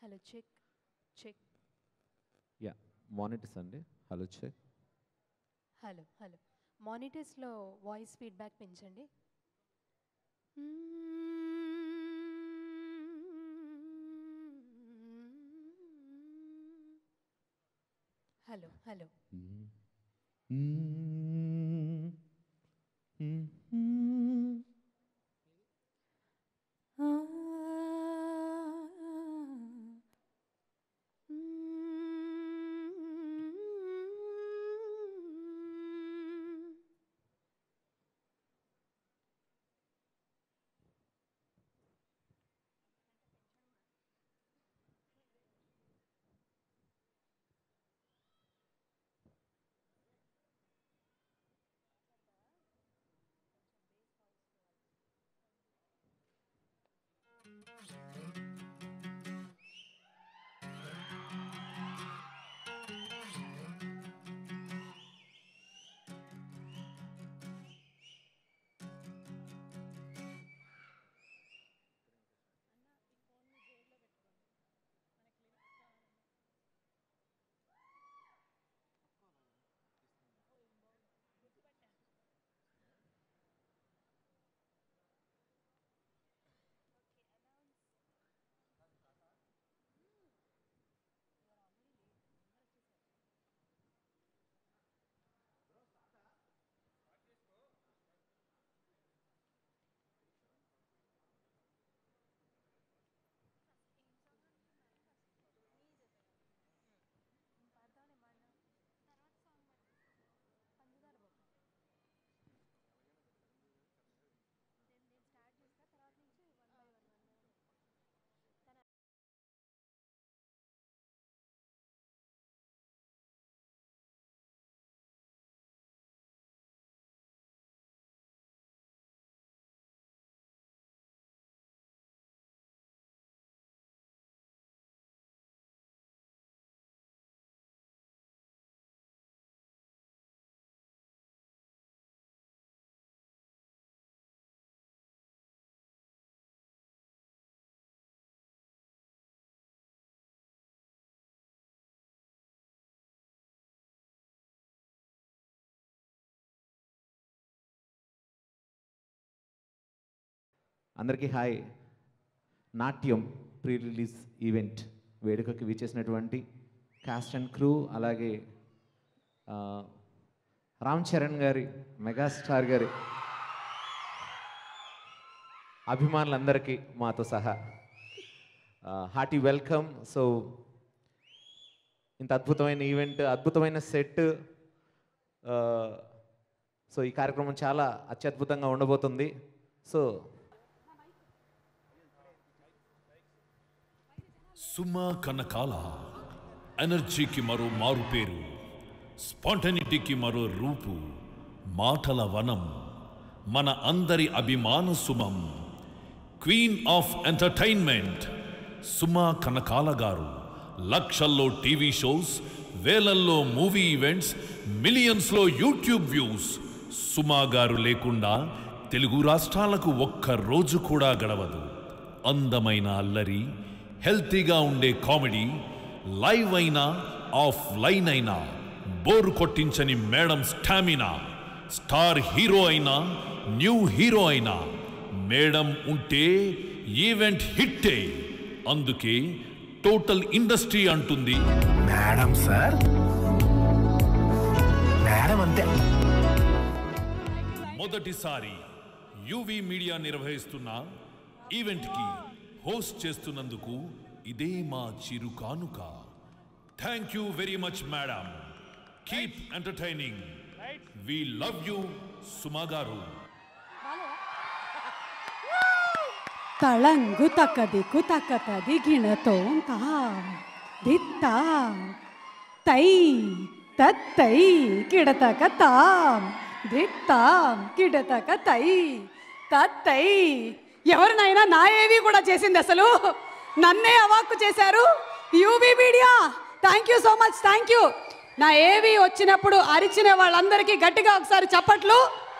Hello check check యా monitors అండి hello check hello hello మానిటర్స్లో వాయిస్ ఫీడ్బ్యాక్ పెంచండి హలో హలో అందరికీ hi Natyam pre release event వేడుకకి విచ్చేసినటువంటి కాస్ట్ అండ్ క్రూ అలాగే ఆ, రామ్ చరణ్ గారి మెగాస్టార్ గారి అభిమానులందరికీ మాతో సహా హార్టీ వెల్కమ్ సో ఇంత అద్భుతమైన ఈవెంట్ అద్భుతమైన సెట్ సో ఈ కార్యక్రమం చాలా అత్యద్భుతంగా ఉండబోతుంది సో సుమా కనకాల ఎనర్జీకి మరో మారు పేరు స్పాంటనిటీకి మరో రూపు మాటల వనం మన అందరి అభిమాన సుమం queen of entertainment Suma Kanakala garu లక్షల్లో టీవీ షోస్ వేలల్లో మూవీ ఈవెంట్స్ మిలియన్స్లో యూట్యూబ్ వ్యూస్ సుమా గారు లేకుండా తెలుగు రాష్ట్రాలకు ఒక్క రోజు కూడా గడవదు అందమైన అల్లరి హెల్తీగా ఉండే కామెడీ లైవ్ అయినా ఆఫ్ లైన్ అయినా బోరు కొట్టించని మేడం స్టామినా స్టార్ హీరో అయినా న్యూ హీరో అయినా మేడం ఉంటే ఈవెంట్ హిట్టే అందుకే టోటల్ ఇండస్ట్రీ అంటుంది మేడం సార్ మేడం అంతే మొదటిసారి యువి మీడియా నిర్వహిస్తున్న ఈవెంట్కి హోస్ట్ చేస్తున్నందుకు ఇదే మా చిరు కానుక thank you very much madam keep entertaining we love you Suma garu ತಳಂಗು ತಕದಿಕು ತಕತದಿ ಗಿಣತೋಂತ ದಿತ್ತ ತೈ ತತ್ತೈ ಕಿಡತಕ ತಾಂ దిత్తాం కిడతక తై తత్తై ఎవరినైనా నా ఏవి కూడా చేసింది అసలు నన్నే అవాక్కు చేశారు U B media thank you so much thank you నా ఏవి వచ్చినప్పుడు అరిచిన వాళ్ళందరికీ గట్టిగా ఒకసారి చప్పట్లు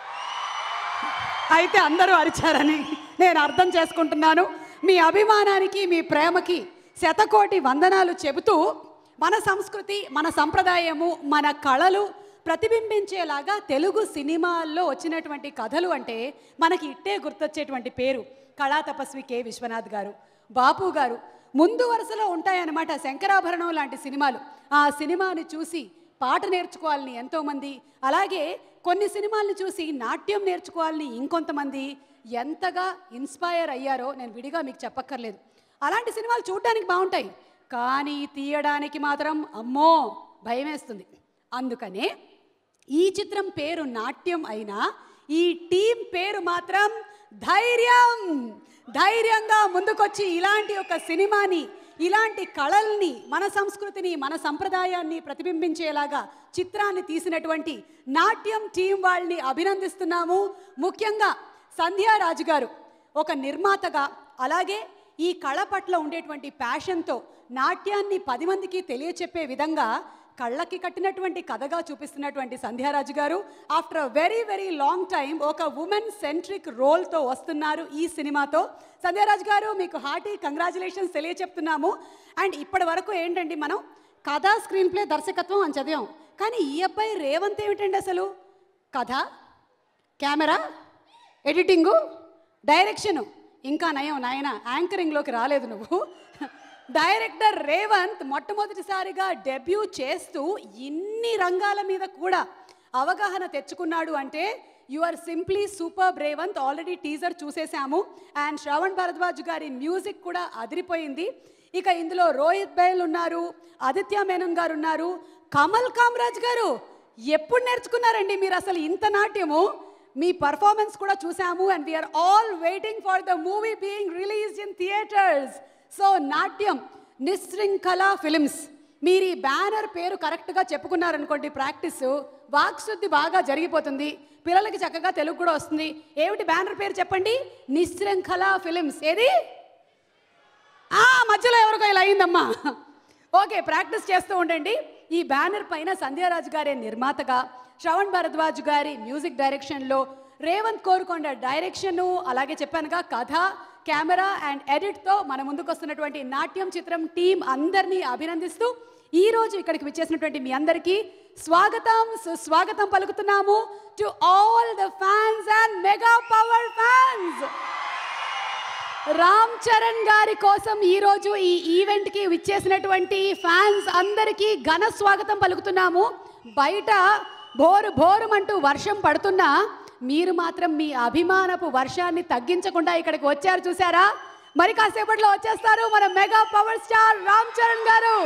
అయితే అందరూ అరిచారని నేను అర్థం చేసుకుంటున్నాను మీ అభిమానానికి మీ ప్రేమకి శతకోటి వందనాలు చెబుతూ మన సంస్కృతి మన సంప్రదాయము మన కళలు ప్రతిబింబించేలాగా తెలుగు సినిమాల్లో వచ్చినటువంటి కథలు అంటే మనకి ఇట్టే గుర్తొచ్చేటువంటి పేరు కళా తపస్వి కె విశ్వనాథ్ గారు బాపు గారు ముందు వరుసలో ఉంటాయన్నమాట శంకరాభరణం లాంటి సినిమాలు ఆ సినిమాని చూసి పాట నేర్చుకోవాలని ఎంతోమంది అలాగే కొన్ని సినిమాలను చూసి నాట్యం నేర్చుకోవాలని ఇంకొంతమంది ఎంతగా ఇన్స్పైర్ అయ్యారో నేను విడిగా మీకు చెప్పక్కర్లేదు అలాంటి సినిమాలు చూడడానికి బాగుంటాయి కానీ తీయడానికి మాత్రం అమ్మో భయమేస్తుంది అందుకనే ఈ చిత్రం పేరు నాట్యం అయినా ఈ టీం పేరు మాత్రం ధైర్యం ధైర్యంగా ముందుకొచ్చి ఇలాంటి ఒక సినిమాని ఇలాంటి కళల్ని మన సంస్కృతిని మన సంప్రదాయాన్ని ప్రతిబింబించేలాగా చిత్రాన్ని తీసినటువంటి నాట్యం టీం వాళ్ళని అభినందిస్తున్నాము ముఖ్యంగా సంధ్యారాజు గారు ఒక నిర్మాతగా అలాగే ఈ కళ పట్ల ఉండేటువంటి ప్యాషన్తో నాట్యాన్ని పది మందికి తెలియచెప్పే విధంగా కళ్ళకి కట్టినటువంటి కథగా చూపిస్తున్నటువంటి Sandhyaraju garu after a very very long time ఒక ఉమెన్ సెంట్రిక్ రోల్తో వస్తున్నారు ఈ సినిమాతో సంధ్యారాజు గారు మీకు హార్టీ కంగ్రాచులేషన్స్ తెలియచెప్తున్నాము అండ్ ఇప్పటి వరకు ఏంటండి మనం కథ స్క్రీన్ ప్లే దర్శకత్వం అని చదివాం కానీ ఈ అబ్బాయి రేవంత్ ఏమిటండి అసలు కథ కెమెరా ఎడిటింగు డైరెక్షను ఇంకా నయం నాయన యాంకరింగ్లోకి రాలేదు నువ్వు డైరెక్టర్ రేవంత్ మొట్టమొదటిసారిగా డెబ్యూ చేస్తూ ఇన్ని రంగాల మీద కూడా అవగాహన తెచ్చుకున్నాడు అంటే you are simply super Revanth already teaser చూసేసాము అండ్ శ్రవణ్ భరద్వాజ్ గారి మ్యూజిక్ కూడా అదిరిపోయింది ఇక ఇందులో రోహిత్ బైల్ ఉన్నారు ఆదిత్య మేనన్ గారు ఉన్నారు కమల్ కామరాజ్ గారు ఎప్పుడు నేర్చుకున్నారండి మీరు అసలు ఇంత నాట్యము మీ పర్ఫార్మెన్స్ కూడా చూసాము and we are all waiting for the movie being release in theatres so Natyam Nishrinkhala films మీరు ఈ బ్యానర్ పేరు కరెక్ట్గా చెప్పుకున్నారనుకోండి ప్రాక్టీస్ వాక్శుద్ధి బాగా జరిగిపోతుంది పిల్లలకి చక్కగా తెలుగు కూడా వస్తుంది ఏమిటి బ్యానర్ పేరు చెప్పండి నిశృంఖల ఫిలిమ్స్ ఏది ఆ మధ్యలో ఎవరికో ఇలా అయిందమ్మా ఓకే ప్రాక్టీస్ చేస్తూ ఉండండి ఈ బ్యానర్ పైన సంధ్యారాజు గారే నిర్మాతగా శ్రవణ్ భరద్వాజ్ గారి మ్యూజిక్ డైరెక్షన్లో రేవంత్ కోరుకొండ డైరెక్షను అలాగే చెప్పానుగా కథ కెమెరా అండ్ ఎడిట్తో మన ముందుకు వస్తున్నటువంటి నాట్యం చిత్రం టీం అందరినీ అభినందిస్తూ ఈ రోజు ఇక్కడికి విచ్చేసినటువంటి మీ అందరికీ స్వాగతం సుస్వాగతం పలుకుతున్నాము to all the fans and mega power fans Ram Charan గారి కోసం ఈ రోజు ఈ ఈవెంట్ కి విచ్చేసినటువంటి ఫ్యాన్స్ అందరికీ ఘన స్వాగతం పలుకుతున్నాము బయట బోరు బోరుమంటూ వర్షం పడుతున్నా మీరు మాత్రం మీ అభిమానపు వర్షాన్ని తగ్గించకుండా ఇక్కడికి వచ్చారు చూసారా మరి కాసేపట్లో వచ్చేస్తారు మన mega power star Ram Charan garu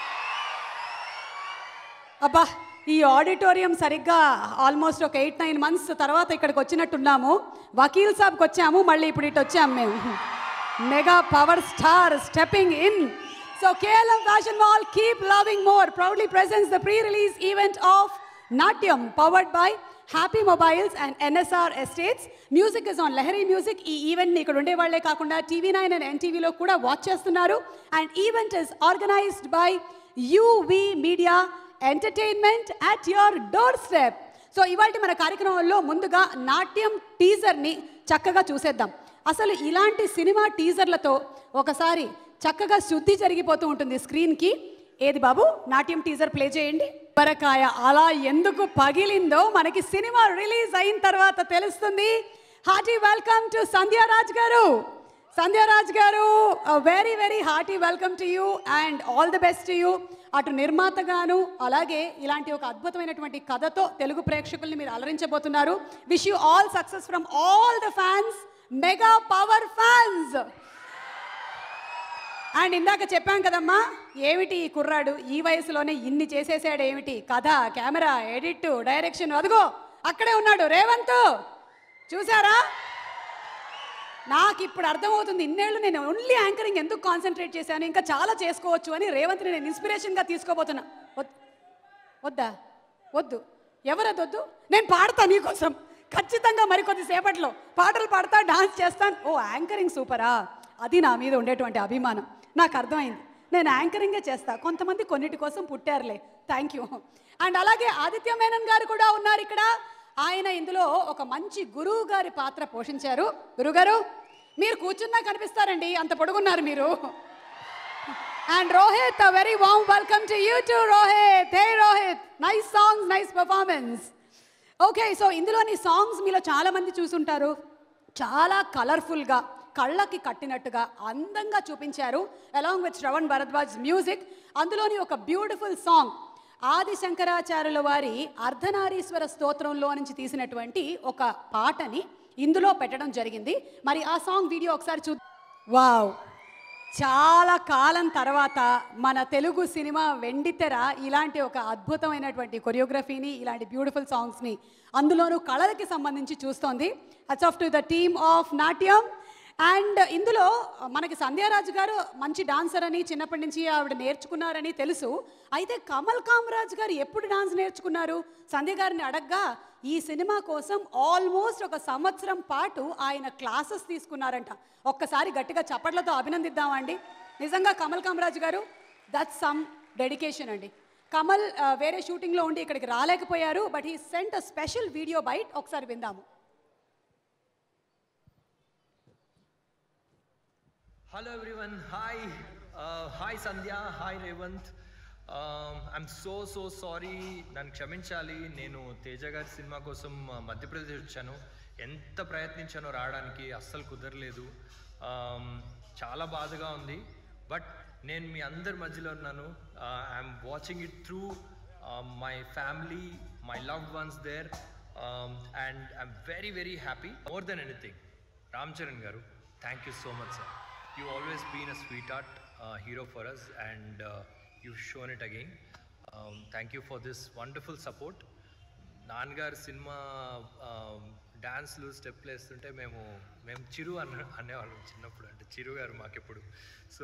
అబ్బా ఈ ఆడిటోరియం సరిగ్గా ఆల్మోస్ట్ ఒక ఎయిట్ నైన్ మంత్స్ తర్వాత ఇక్కడికి వచ్చినట్టున్నాము వకీల్ సాబ్కి వచ్చాము మళ్ళీ ఇప్పుడు ఇటు వచ్చాము మేము mega power star stepping in so KLM fashion mall keep loving more proudly presents the pre release event of Natyam powered by happy mobiles and NSR Estates music is on Lahari music ఈ ఈవెంట్ని ఇక్కడ ఉండే వాళ్ళే కాకుండా టీవీ నైన్ అండ్ ఎన్టీవీలో కూడా watch చేస్తున్నారు and event is organised by U V media entertainment at your door doorstep so ఇవాళ మన కార్యక్రమంలో ముందుగా నాట్యం టీజర్ని చక్కగా చూసేద్దాం అసలు ఇలాంటి సినిమా టీజర్లతో ఒకసారి చక్కగా శుద్ధి జరిగిపోతూ ఉంటుంది స్క్రీన్కి ఏది బాబు నాట్యం టీజర్ ప్లే చేయండి బరకాయ అలా ఎందుకు పగిలిందో మనకి సినిమా రిలీజ్ అయిన తర్వాత తెలుస్తుంది hearty welcome to సంధ్యారాజ్ garu Sandhyaraj garu very very hearty welcome to you and all the best to you అటు నిర్మాతగాను అలాగే ఇలాంటి ఒక అద్భుతమైనటువంటి కథతో తెలుగు ప్రేక్షకుల్ని మీరు అలరించబోతున్నారు wish you all success from all the fans mega power fans and ఇందాక చెప్పాం కదమ్మా ఏమిటి ఈ కుర్రాడు ఈ వయసులోనే ఇన్ని చేసేసాడు ఏమిటి కథ కెమెరా ఎడిట్ డైరెక్షన్ అదిగో అక్కడే ఉన్నాడు రేవంత్ చూసారా నాకు ఇప్పుడు అర్థమవుతుంది ఇన్నేళ్ళు నేను ఓన్లీ యాంకరింగ్ ఎందుకు కాన్సన్ట్రేట్ చేశాను ఇంకా చాలా చేసుకోవచ్చు అని రేవంత్ని నేను ఇన్స్పిరేషన్గా తీసుకోబోతున్నా వద్- వద్దా వద్దు ఎవరది వద్దు నేను పాడతా నీకోసం ఖచ్చితంగా మరికొద్ది సేపట్లో పాటలు పాడతా డాన్స్ చేస్తాను ఓ యాంకరింగ్ సూపరా అది నా మీద ఉండేటువంటి అభిమానం నాకు అర్థమైంది నేను యాంకరింగే చేస్తా కొంతమంది కొన్నిటి కోసం పుట్టారులే థ్యాంక్ యూ అండ్ అలాగే ఆదిత్య మేనన్ గారు కూడా ఉన్నారు ఇక్కడ ఆయన ఇందులో ఒక మంచి గురువు గారి పాత్ర పోషించారు గురుగారు మీరు కూర్చున్నా కనిపిస్తారండి అంత పొడుగున్నారు మీరు And Rohit, a very warm welcome to you too, Rohit. Hey, Rohit. Nice songs, nice performance. Okay so ఇందులోని సాంగ్స్ మీలో చాలా మంది చూసుంటారు చాలా కలర్ఫుల్గా కళ్ళకి కట్టినట్టుగా అందంగా చూపించారు along with Shravan Bharadwaj music అందులోని ఒక బ్యూటిఫుల్ సాంగ్ ఆది శంకరాచార్యుల వారి అర్ధనారీశ్వర స్తోత్రంలో నుంచి తీసినటువంటి ఒక పాటని ఇందులో పెట్టడం జరిగింది మరి ఆ సాంగ్ వీడియో ఒకసారి చూ వావ్ చాలా కాలం తర్వాత మన తెలుగు సినిమా వెండితెర ఇలాంటి ఒక అద్భుతమైనటువంటి కొరియోగ్రఫీని ఇలాంటి బ్యూటిఫుల్ సాంగ్స్ని అందులోనూ కళలకి సంబంధించి చూస్తోంది hats off to the team of Natyam and ఇందులో మనకి సంధ్యారాజు గారు మంచి డాన్సర్ అని చిన్నప్పటి నుంచి ఆవిడ నేర్చుకున్నారని తెలుసు అయితే కమల్ కామరాజ్ గారు ఎప్పుడు డాన్స్ నేర్చుకున్నారు సంధ్య గారిని అడగ్గా ఈ సినిమా కోసం ఆల్మోస్ట్ ఒక సంవత్సరం పాటు ఆయన క్లాసెస్ తీసుకున్నారంట ఒక్కసారి గట్టిగా చప్పట్లతో అభినందిద్దామండి నిజంగా కమల్ కామరాజ్ గారు దట్స్ సమ్ డెడికేషన్ అండి కమల్ ఆ, వేరే షూటింగ్లో ఉండి ఇక్కడికి రాలేకపోయారు but he sent a special video byte ఒకసారి విందాము Hello everyone. Hi. Uh, hi Sandhya. Hi Revant. Um, I'm so so sorry. నన్ను క్షమించాలి నేను తేజ గారి సినిమా కోసం uh, మధ్యప్రదేశ్ వచ్చాను ఎంత ప్రయత్నించానో రావడానికి అస్సలు కుదరలేదు Um, చాలా బాధగా ఉంది బట్ నేను మీ అందరి మధ్యలో ఉన్నాను I'm watching it through my family my loved ones there and I'm very very happy more than anything Ram Charan garu thank you so much sir you always been a sweet heart hero for us and you shown it again thank you for this wonderful support నాన్నగారు సినిమా డాన్స్లు స్టెప్లు వేస్తుంటే మేము మేము చిరు అన్న అనేవాళ్ళం చిన్నప్పుడు అంటే చిరు గారు మాకెప్పుడు సో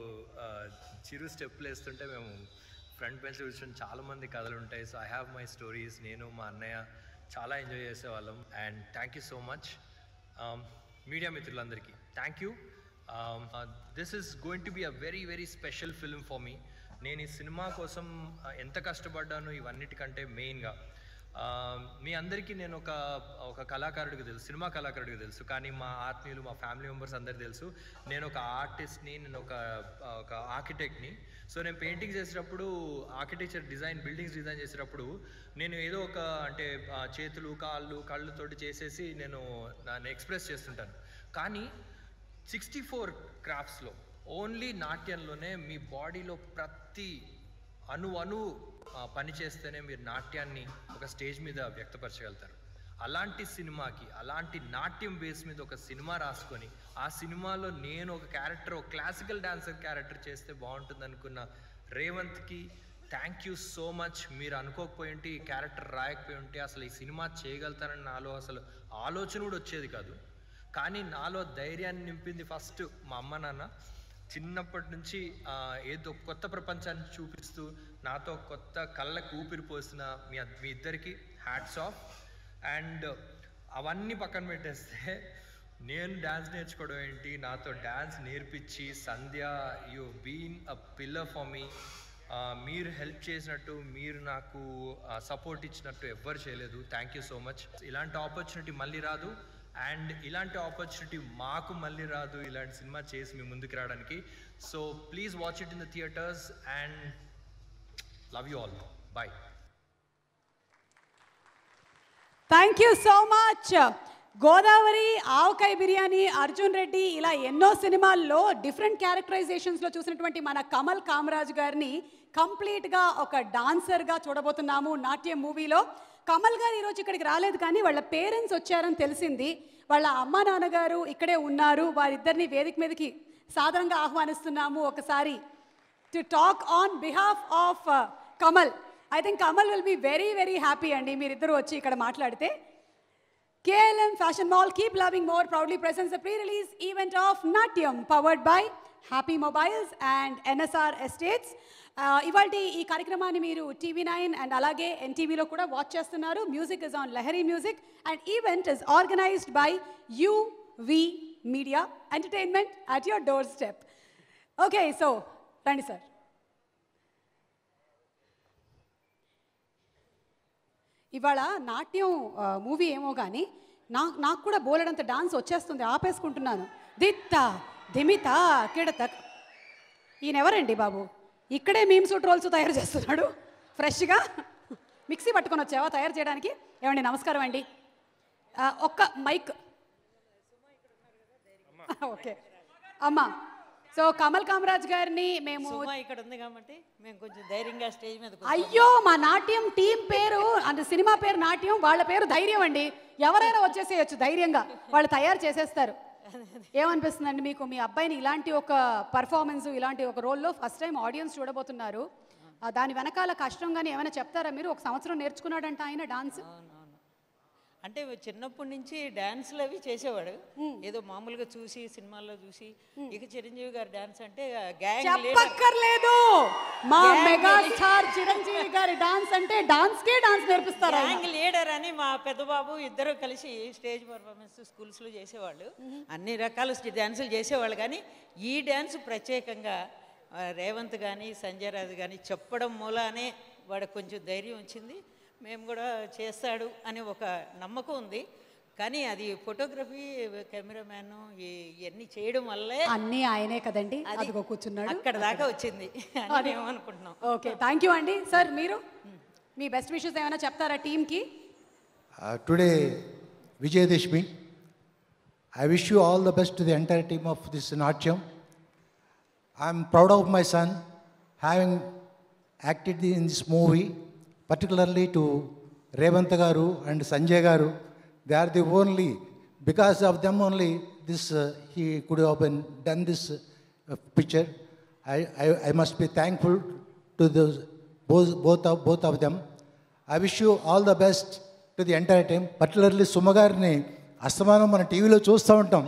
చిరు స్టెప్లు వేస్తుంటే మేము ఫ్రంట్ బెంచ్ కూర్చొని చాలామంది కథలు ఉంటాయి so I have my stories నేను మా అన్నయ్య చాలా ఎంజాయ్ చేసేవాళ్ళం and thank you so much media మిత్రులందరికీ thank you this is going to be a very very special film for me నేను ఈ సినిమా కోసం uh, ఎంత కష్టపడ్డానో ఇవన్నిటికంటే మెయిన్గా మీ అందరికీ నేను ఒక ఒక కళాకారుడికి తెలుసు సినిమా కళాకారుడికి తెలుసు కానీ మా ఆత్మీయులు మా ఫ్యామిలీ మెంబర్స్ అందరికి తెలుసు నేను ఒక ఆర్టిస్ట్ని నేను ఒక ఒక ఆర్కిటెక్ట్ని సో నేను పెయింటింగ్ చేసేటప్పుడు ఆర్కిటెక్చర్ డిజైన్ బిల్డింగ్స్ డిజైన్ చేసేటప్పుడు నేను ఏదో ఒక అంటే ఆ, చేతులు కాళ్ళు కళ్ళతోటి చేసేసి నేను నన్ను ఎక్స్ప్రెస్ చేస్తుంటాను కానీ సిక్స్టీ ఫోర్ క్రాఫ్ట్స్లో ఓన్లీ నాట్యంలోనే మీ బాడీలో ప్రతి అణు అణు ఆ, పని చేస్తేనే మీరు నాట్యాన్ని ఒక స్టేజ్ మీద వ్యక్తపరచగలుగుతారు అలాంటి సినిమాకి అలాంటి నాట్యం బేస్ మీద ఒక సినిమా రాసుకొని ఆ సినిమాలో నేను ఒక క్యారెక్టర్ ఒక క్లాసికల్ డాన్సర్ క్యారెక్టర్ చేస్తే బాగుంటుంది అనుకున్న రేవంత్కి థ్యాంక్ యూ సో మచ్ మీరు అనుకోకపోయి ఉంటే ఈ క్యారెక్టర్ రాయకపోయి ఉంటే అసలు ఈ సినిమా చేయగలుగుతానని నాలో అసలు ఆలోచన కూడా వచ్చేది కాదు కానీ నాలో ధైర్యాన్ని నింపింది ఫస్ట్ మా అమ్మ నాన్న చిన్నప్పటి నుంచి ఆ, ఏదో కొత్త ప్రపంచాన్ని చూపిస్తూ నాతో కొత్త కళ్ళకు ఊపిరి పోసిన మీ అద్- మీ ఇద్దరికి హ్యాట్స్ ఆఫ్ అండ్ అవన్నీ పక్కన పెట్టేస్తే నేను డ్యాన్స్ నేర్చుకోవడం ఏంటి నాతో డ్యాన్స్ నేర్పించి Sandhya you been a pillar for me మీరు హెల్ప్ చేసినట్టు మీరు నాకు సపోర్ట్ ఇచ్చినట్టు ఎవ్వరు చేయలేదు థ్యాంక్ యూ సో మచ్ ఇలాంటి ఆపర్చునిటీ మళ్ళీ రాదు అండ్ ఇలాంటి ఆపర్చునిటీ మాకు మళ్ళీ రాదు ఇలాంటి సినిమా చేసి మీ ముందుకు రావడానికి so please watch it in the theatres and love you all bye thank you so much Godavari Avakaya biryani Arjun Reddy ఇలా ఎన్నో సినిమాల్లో డిఫరెంట్ క్యారెక్టరైజేషన్స్లో చూసినటువంటి మన కమల్ కామరాజ్ గారిని కంప్లీట్గా ఒక డాన్సర్గా చూడబోతున్నాము నాట్యం మూవీలో కమల్ గారు ఈరోజు ఇక్కడికి రాలేదు కానీ వాళ్ళ పేరెంట్స్ వచ్చారని తెలిసింది వాళ్ళ అమ్మ నాన్నగారు ఇక్కడే ఉన్నారు వారిద్దరిని వేదిక మీదకి సాధారణంగా ఆహ్వానిస్తున్నాము ఒకసారి to talk on behalf of Kamal I think Kamal will be very very happy అండి మీరిద్దరూ వచ్చి ఇక్కడ మాట్లాడితే KLM Fashion Mall Keep Loving More proudly presents the pre-release event of Natyam powered by Happy Mobiles and NSR Estates. ఇవాళ ఈ కార్యక్రమాన్ని మీరు TV nine and అలాగే ఎన్టీవీలో కూడా వాచ్ చేస్తున్నారు music is on Lahari music and event is organised by U V media entertainment at your door doorstep okay so రండి sir ఇవాళ Natyam movie ఏమో కానీ నా నాకు కూడా బోలెడంత డాన్స్ వచ్చేస్తుంది ఆపేసుకుంటున్నాను దిత్త దిమిత కిడత ఈయన ఎవరండి బాబు ఇక్కడే మీమ్స్ ట్రోల్స్ తయారు చేస్తున్నాడు ఫ్రెష్గా మిక్సీ పట్టుకొని వచ్చావా తయారు చేయడానికి ఏమండి నమస్కారం అండి ఆ, ఒక్క మైక్ ఓకే అమ్మా సో కమల్ కామరాజ్ గారిని మేము సుమ ఇక్కడ ఉంది కాబట్టి మేము కొంచెం ధైర్యంగా స్టేజ్ మీద కూర్చోం. అయ్యో మా నాట్యం టీం పేరు అంటే సినిమా పేరు నాట్యం వాళ్ళ పేరు ధైర్యం అండి ఎవరైనా వచ్చేసేయచ్చు ధైర్యంగా వాళ్ళు తయారు చేసేస్తారు ఏమనిపిస్తుందండి మీకు మీ అబ్బాయిని ఇలాంటి ఒక పర్ఫార్మెన్స్ ఇలాంటి ఒక రోల్లో ఫస్ట్ టైం ఆడియన్స్ చూడబోతున్నారు ఆ, దాని వెనకాల కష్టం కానీ ఏమైనా చెప్తారా మీరు ఒక సంవత్సరం నేర్చుకున్నాడంట ఆయన డాన్స్ అవునవును అంటే చిన్నప్పటి నుంచి డాన్స్లు అవి చేసేవాడు ఏదో మామూలుగా చూసి సినిమాల్లో చూసి ఇక చిరంజీవి గారి డాన్స్ అంటే గ్యాంగ్ లీడర్ చెప్పక్కర్లేదు మా మెగా స్టార్ చిరంజీవి గారి డాన్స్ అంటే డాన్స్ కే డాన్స్ నేర్పిస్తారు ఆయన. గ్యాంగ్ లీడర్ అని మా పెద్ద బాబు ఇద్దరు కలిసి స్టేజ్ పర్ఫార్మెన్స్ స్కూల్స్లో చేసేవాళ్ళు అన్ని రకాల డ్యాన్సులు చేసేవాళ్ళు కానీ ఈ డ్యాన్స్ ప్రత్యేకంగా ఆ, రేవంత్ కానీ సంజయ్ రాజు కానీ చెప్పడం మూలానే వాడికి కొంచెం ధైర్యం వచ్చింది మేము కూడా చేస్తాడు అని ఒక నమ్మకం ఉంది కానీ అది ఫోటోగ్రఫీ కెమెరామ్యాన్ ఇవన్నీ చేయడం వల్లే అన్నీ ఆయనే కదండి అది అదిగో కూర్చున్నాడు అక్కడ దాకా వచ్చింది అని మేము అనుకుంటున్నాం ఓకే థ్యాంక్ యూ అండి సార్ మీరు మీ బెస్ట్ విషెస్ ఏమైనా చెప్తారా టీంకి Uh, today, Vijayadashmi, I wish you all the best to the entire team of this Natyam. I'm proud of my son having acted in this movie, particularly to Revant Garu and Sanjay Garu. They are the only, because of them only, this uh, he could have been done this uh, picture. I, I, I must be thankful to those both, both of both of them. I wish you all the best to the entire team particularly Suma గారిని అస్తమానం మన టీవీలో చూస్తూ ఉంటాం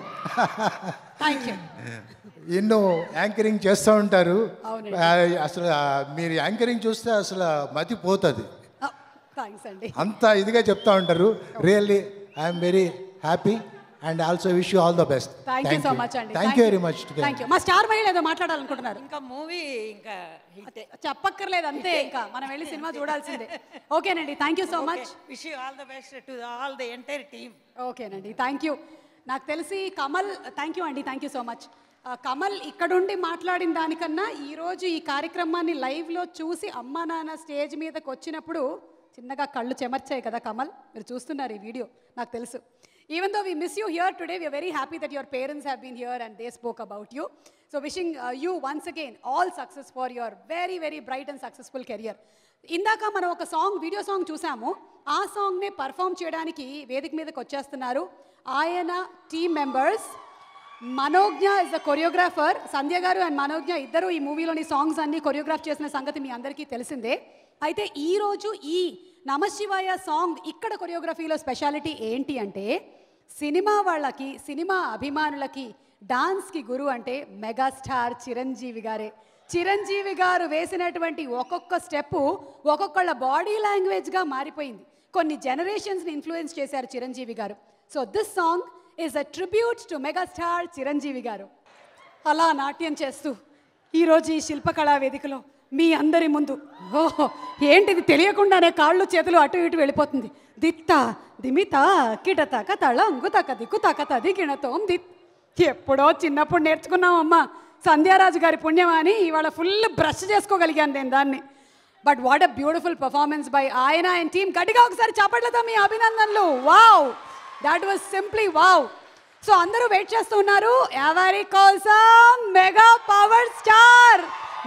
thank you ఎన్నో anchoring చేస్తూ ఉంటారు అవునండి. ఆ, అసలు ఆ, మీరు యాంకరింగ్ చూస్తే అసలు మతిపోతుంది థ్యాంక్స్ అండి అంత ఇదిగా చెప్తా ఉంటారు really I'm very happy and also wish you all the best thank you so much అండి thank you very much thank you మా స్టార్ మహిళ ఏదో మాట్లాడాలనుకుంటున్నారు ఇంకా మూవీ ఇంకా హిట్ చెప్పక్కర్లేదు అంతే ఇంకా మనం వెళ్ళి సినిమా చూడాల్సిందే ఓకేనండి thank you so much wish you all the best to all the entire team ఓకేనండి థ్యాంక్ యూ నాకు తెలిసి కమల్ థ్యాంక్ యూ అండి thank you so much Kamal ఇక్కడుండి మాట్లాడిన దానికన్నా ఈరోజు ఈ కార్యక్రమాన్ని లైవ్లో చూసి అమ్మా నాన్న స్టేజ్ మీదకి వచ్చినప్పుడు చిన్నగా కళ్ళు చెమర్చాయి కదా కమల్ మీరు చూస్తున్నారు ఈ వీడియో నాకు తెలుసు even though we miss you here today we are very happy that your parents have been here and they spoke about you so wishing you once again all success for your very very bright and successful career ఇందాక మనం ఒక song video song చూసాము ఆ సాంగ్ని perform చేయడానికి వేదిక మీదకి వచ్చేస్తున్నారు ఆయన team members Manognya is the choreographer Sandhya garu and మనోజ్ఞ ఇద్దరు ఈ మూవీలోని సాంగ్స్ అన్ని కొరియోగ్రాఫ్ చేసిన సంగతి మీ అందరికీ తెలిసిందే అయితే ఈ రోజు ఈ నమశివాయ సాంగ్ ఇక్కడ కొరియోగ్రఫీలో స్పెషాలిటీ ఏంటి అంటే సినిమా వాళ్ళకి సినిమా అభిమానులకి డాన్స్కి గురు అంటే మెగాస్టార్ చిరంజీవి గారే చిరంజీవి గారు వేసినటువంటి ఒక్కొక్క స్టెప్ ఒక్కొక్కళ్ళ బాడీ లాంగ్వేజ్గా మారిపోయింది కొన్ని జనరేషన్స్ని ఇన్ఫ్లుయెన్స్ చేశారు Chiranjeevi garu so this song is a tribute to megastar Chiranjeevi garu అలా నాట్యం చేస్తూ ఈరోజు ఈ శిల్పకళా వేదికలో మీ అందరి ముందు ఓహో ఏంటిది తెలియకుండానే కాళ్ళు చేతులు అటు ఇటు వెళ్ళిపోతుంది దిత్త దిమిత కిటతక తళ అంగుతక దిక్కుతక తది గిణతోం దిత్ ఎప్పుడో చిన్నప్పుడు నేర్చుకున్నామమ్మా సంధ్యారాజు గారి పుణ్యం అని ఇవాళ ఫుల్ బ్రష్ చేసుకోగలిగాను నేను దాన్ని but what a beautiful performance by ఆయన అండ్ టీమ్ గట్టిగా ఒకసారి చప్పట్లతో మీ అభినందనలు wow that was simply wow so అందరూ వెయిట్ చేస్తూ ఉన్నారు ఎవరి కోసం mega power star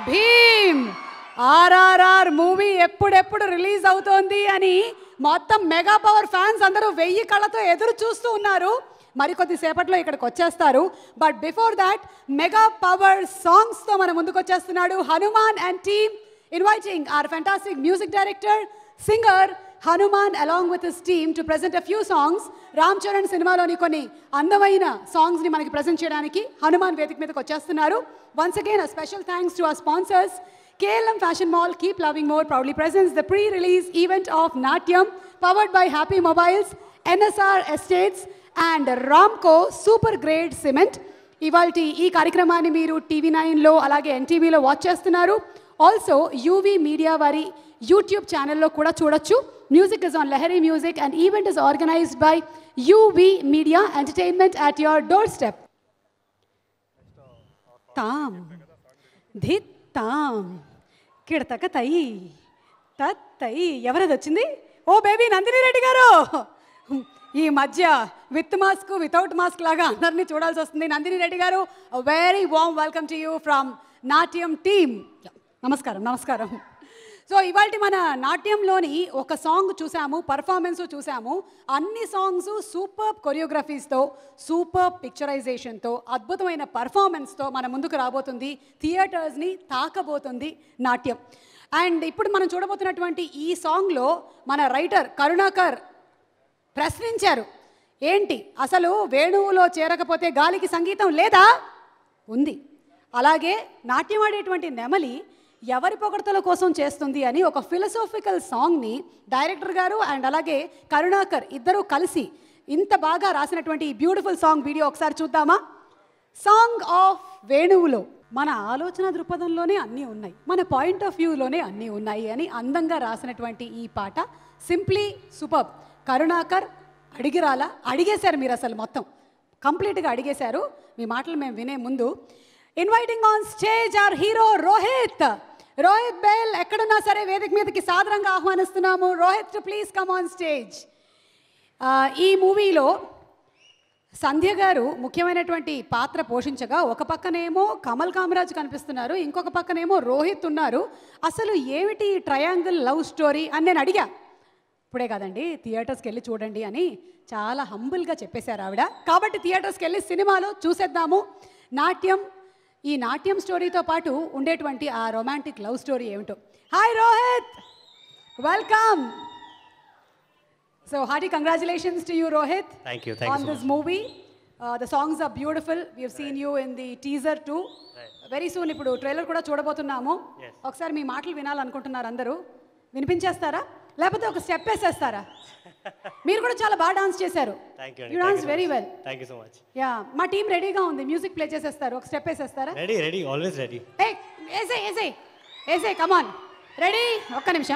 Bheem R R R movie ఎప్పుడెప్పుడు రిలీజ్ అవుతోంది అని మొత్తం మెగా పవర్ ఫ్యాన్స్ అందరూ వెయ్యి కళ్ళతో ఎదురు చూస్తూ ఉన్నారు మరికొద్ది సేపట్లో ఇక్కడికి వచ్చేస్తారు but before that mega power సాంగ్స్తో మన ముందుకు వచ్చేస్తున్నాడు Hanuman and team inviting our fantastic music director singer Hanuman along with his team to present a few songs Ram Charan సినిమాలోని కొన్ని అందమైన సాంగ్స్ని మనకి ప్రజెంట్ చేయడానికి హనుమాన్ వేదిక మీదకి వచ్చేస్తున్నారు once again a special thanks to our sponsors KLM Fashion Mall, keep loving more, proudly presents the pre-release event of Natyam, powered by Happy Mobiles, NSR Estates, and Ramco Super Grade Cement. ఇవాళ ఈ కార్యక్రమాన్ని మీరు TV నైన్లో అలాగే ఎన్టీవీలో watch చేస్తున్నారు also UV media వారి యూట్యూబ్ ఛానల్లో కూడా చూడొచ్చు music is on Lahari music and event is organised by UV media entertainment at your door step తామ్ ధిత్తాం కిడతక తై తత్తై ఎవరది వచ్చింది ఓ బేబీ నందిని రెడ్డి గారు ఈ మధ్య విత్ మాస్క్ వితౌట్ మాస్క్ లాగా అందరినీ చూడాల్సి వస్తుంది Nandini Reddy garu very warm welcome to you from Natyam team నమస్కారం నమస్కారం సో ఇవాళ మన నాట్యంలోని ఒక సాంగ్ చూసాము పర్ఫార్మెన్స్ చూసాము అన్ని సాంగ్స్ సూపర్ కొరియోగ్రఫీస్తో సూపర్ పిక్చరైజేషన్తో అద్భుతమైన పర్ఫార్మెన్స్తో మన ముందుకు రాబోతుంది థియేటర్స్ని తాకబోతుంది నాట్యం అండ్ ఇప్పుడు మనం చూడబోతున్నటువంటి ఈ సాంగ్లో మన రైటర్ కరుణాకర్ ప్రశ్నించారు ఏంటి అసలు వేణువులో చేరకపోతే గాలికి సంగీతం లేదా ఉంది అలాగే నాట్యం ఆడేటువంటి నెమలి ఎవరి పొగడతల కోసం చేస్తుంది అని ఒక ఫిలసాఫికల్ సాంగ్ని డైరెక్టర్ గారు అండ్ అలాగే కరుణాకర్ ఇద్దరూ కలిసి ఇంత బాగా రాసినటువంటి ఈ బ్యూటిఫుల్ సాంగ్ వీడియో ఒకసారి చూద్దామా సాంగ్ ఆఫ్ వేణువులో మన ఆలోచన దృక్పథంలోనే అన్నీ ఉన్నాయి మన పాయింట్ ఆఫ్ వ్యూలోనే అన్నీ ఉన్నాయి అని అందంగా రాసినటువంటి ఈ పాట సింప్లీ సూపర్ కరుణాకర్ అడిగిరాలా అడిగేశారు మీరు అసలు మొత్తం కంప్లీట్గా అడిగేశారు మీ మాటలు మేము వినే ముందు inviting on stage our hero Rohit Rohit Behal ఎక్కడున్నా సరే వేదిక మీదకి సాదరంగా ఆహ్వానిస్తున్నాము Rohit please come on stage ఈ మూవీలో సంధ్య గారు ముఖ్యమైనటువంటి పాత్ర పోషించగా ఒక పక్కనేమో కమల్ కామరాజ్ కనిపిస్తున్నారు ఇంకొక పక్కనేమో రోహిత్ ఉన్నారు అసలు ఏమిటి ట్రయాంగిల్ లవ్ స్టోరీ అని నేను అడిగా ఇప్పుడే కాదండి థియేటర్స్కి వెళ్ళి చూడండి అని చాలా హంబుల్గా చెప్పేశారు ఆవిడ కాబట్టి థియేటర్స్కి వెళ్ళి సినిమాలో చూసేద్దాము నాట్యం ఈ నాట్యం స్టోరీతో పాటు ఉండేటువంటి ఆ రొమాంటిక్ లవ్ స్టోరీ ఏమిటో hi Rohit welcome so hearty congratulations to you Rohit Thank you, thank you on so this movie. Uh, the songs are beautiful. We have seen you in the teaser too. Very soon ఇప్పుడు trailer కూడా చూడబోతున్నాము ఒకసారి మీ మాటలు వినాలనుకుంటున్నారు అందరూ వినిపించేస్తారా లేకపోతే ఒక స్టెప్ వేసేస్తారా మీరు కూడా చాలా బాగా డాన్స్ చేశారు thank you you dance very well thank you so much yeah మా టీం రెడీగా ఉంది మ్యూజిక్ ప్లే చేసేస్తారు ఒక స్టెప్ వేసేస్తారా రెడీ రెడీ ఆల్వేస్ రెడీ ఏ ఏసే ఏసే ఏసే కమాన్ రెడీ ఒక్క నిమిషం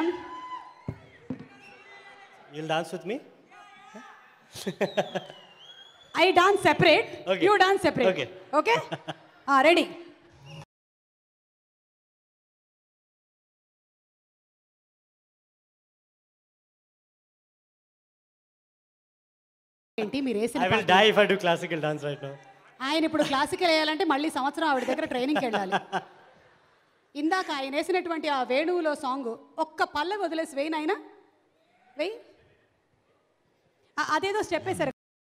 you'll dance with me I dance separate Okay. You dance separate Okay. Okay ready ఏంటి మీరు వేసిన ఐ విల్ పాట? Die if I do classical dance right now ఆయన ఇప్పుడు క్లాసికల్ వేయాలంటే మళ్ళీ సంవత్సరం ఆవిడ దగ్గర ట్రైనింగ్కి వెళ్ళాలి ఇందాక ఆయన వేసినటువంటి ఆ వేణువులో సాంగ్ ఒక్క పల్ల వదిలేసి వేయి నాయన వెయ్యి ఆ- అదేదో స్టెప్ వేశారు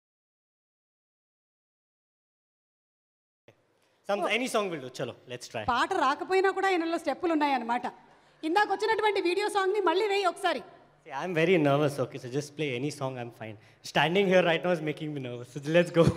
some any song will do చలో లెట్స్ ట్రై పాట రాకపోయినా కూడా ఆయనలో స్టెప్పులు ఉన్నాయన్నమాట ఇందాక వచ్చినటువంటి వీడియో సాంగ్ని మళ్ళీ వేయి ఒకసారి I'm very nervous okay so just play any song I'm fine standing here right now is making me nervous so let's go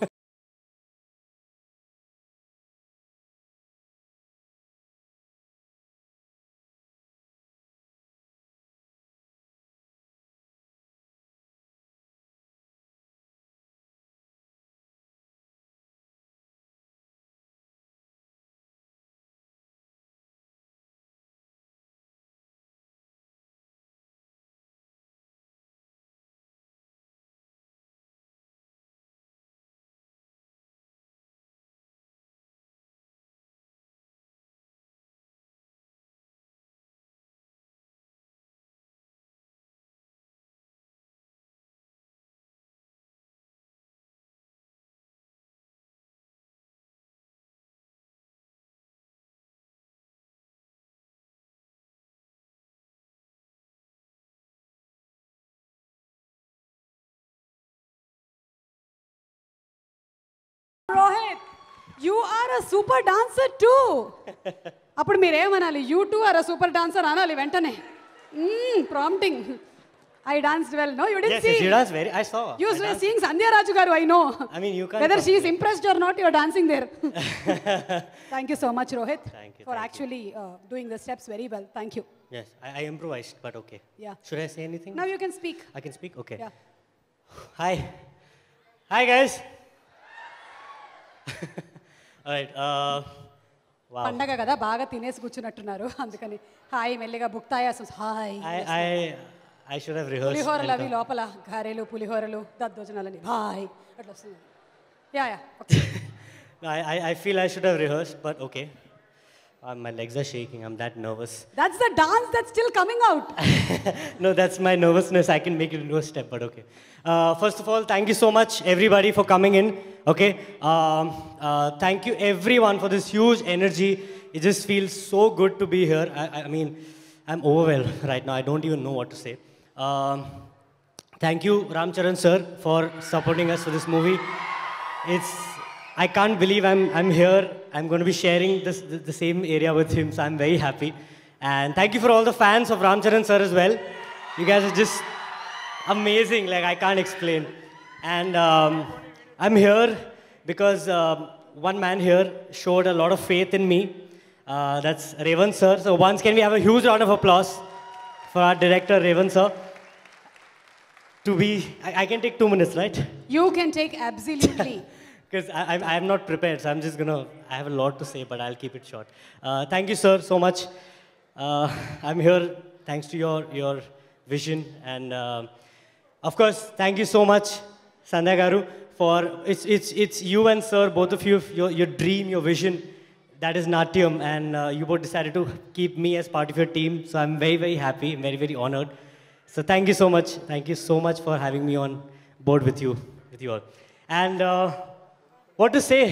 Rohit you are a super dancer too అప్పుడు మీరేమనాలి you too are a super dancer అనాలి వెంటనే prompting I dance well no you yes, did see yes, you dance very I saw. You I danced. Seeing Sandhya Raju garu I know I mean, you can't whether she is compare. Impressed or not your dancing there thank you so much Rohit Thank you, for thank you. Actually doing the steps very well thank you Yes, I, I improvised, but okay. Yeah. Should I say anything? Now you can speak I can speak? Okay. Yeah. Hi. Hi, guys. All right. Uh, wow. పండగ కదా బాగా తినేసి కూర్చున్నట్టున్నారు అందుకని హాయ్ మెల్లిగా బుక్తాయాసం హాయ్ I, I, I should have rehearsed. పులిహోరలు అవి Welcome. లోపల గారెలు పులిహోరలు దద్దోజనాలని హాయ్ అట్లా వస్తుంది yeah yeah No, I, I, I feel I should have rehearsed, but okay. Uh, my legs are shaking. I'm that nervous. That's the dance that's still coming out. no, that's my nervousness. I can make it into a step, but okay. Uh, first of all, thank you so much, everybody, for coming in. Okay. Um, uh, thank you, everyone, for this huge energy. It just feels so good to be here. I, I mean, I'm overwhelmed right now. I don't even know what to say. Um, thank you, Ram Charan sir, for supporting us for this movie. It's I can't believe I'm, I'm here. I'm going to be sharing this, the, the same area with him, so I'm very happy. And thank you for all the fans of Ram Charan sir as well. You guys are just amazing, like I can't explain. And um, I'm here because um, one man here showed a lot of faith in me. Uh, that's Revan sir. So once can we have a huge round of applause for our director Revan sir? To be, I, I can take two minutes, right? You can take absolutely. Because I'm, I'm not prepared, so I'm just gonna, I have a lot to say, but I'll keep it short. Uh, thank you, sir, so much. Uh, I'm here thanks to your, your vision. And uh, of course, thank you so much, Sandhya Garu, for, it's, it's, it's you and sir, both of you, your, your dream, your vision, that is Natyam. And uh, you both decided to keep me as part of your team. So I'm very, very happy, I'm very, very honored. So thank you so much. Thank you so much for having me on board with you, with you all. And uh, what to say?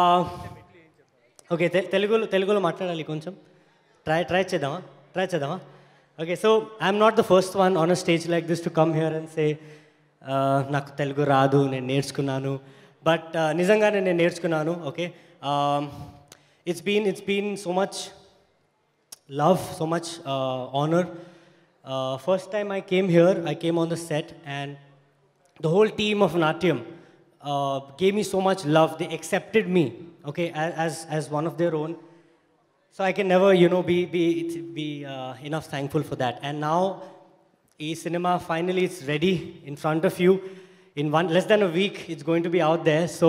Okay తెలుగులో తెలుగులో మాట్లాడాలి కొంచెం try try చేద్దామా try చేద్దామా okay so I'm not the first one on a stage like this to come here and say నాకు తెలుగు రాదు నేను నేర్చుకున్నాను బట్ నిజంగానే నేను నేర్చుకున్నాను okay it's been it's been so much love, so much uh, honor. Uh, first time I came here, I came on the set, and the whole team of Natyam uh, gave me so much love. They accepted me, okay, a- as, as one of their own. So I can never, you know, be, be, be uh, enough thankful for that. And now, e cinema finally it's ready in front of you. In one less than a week, it's going to be out there. So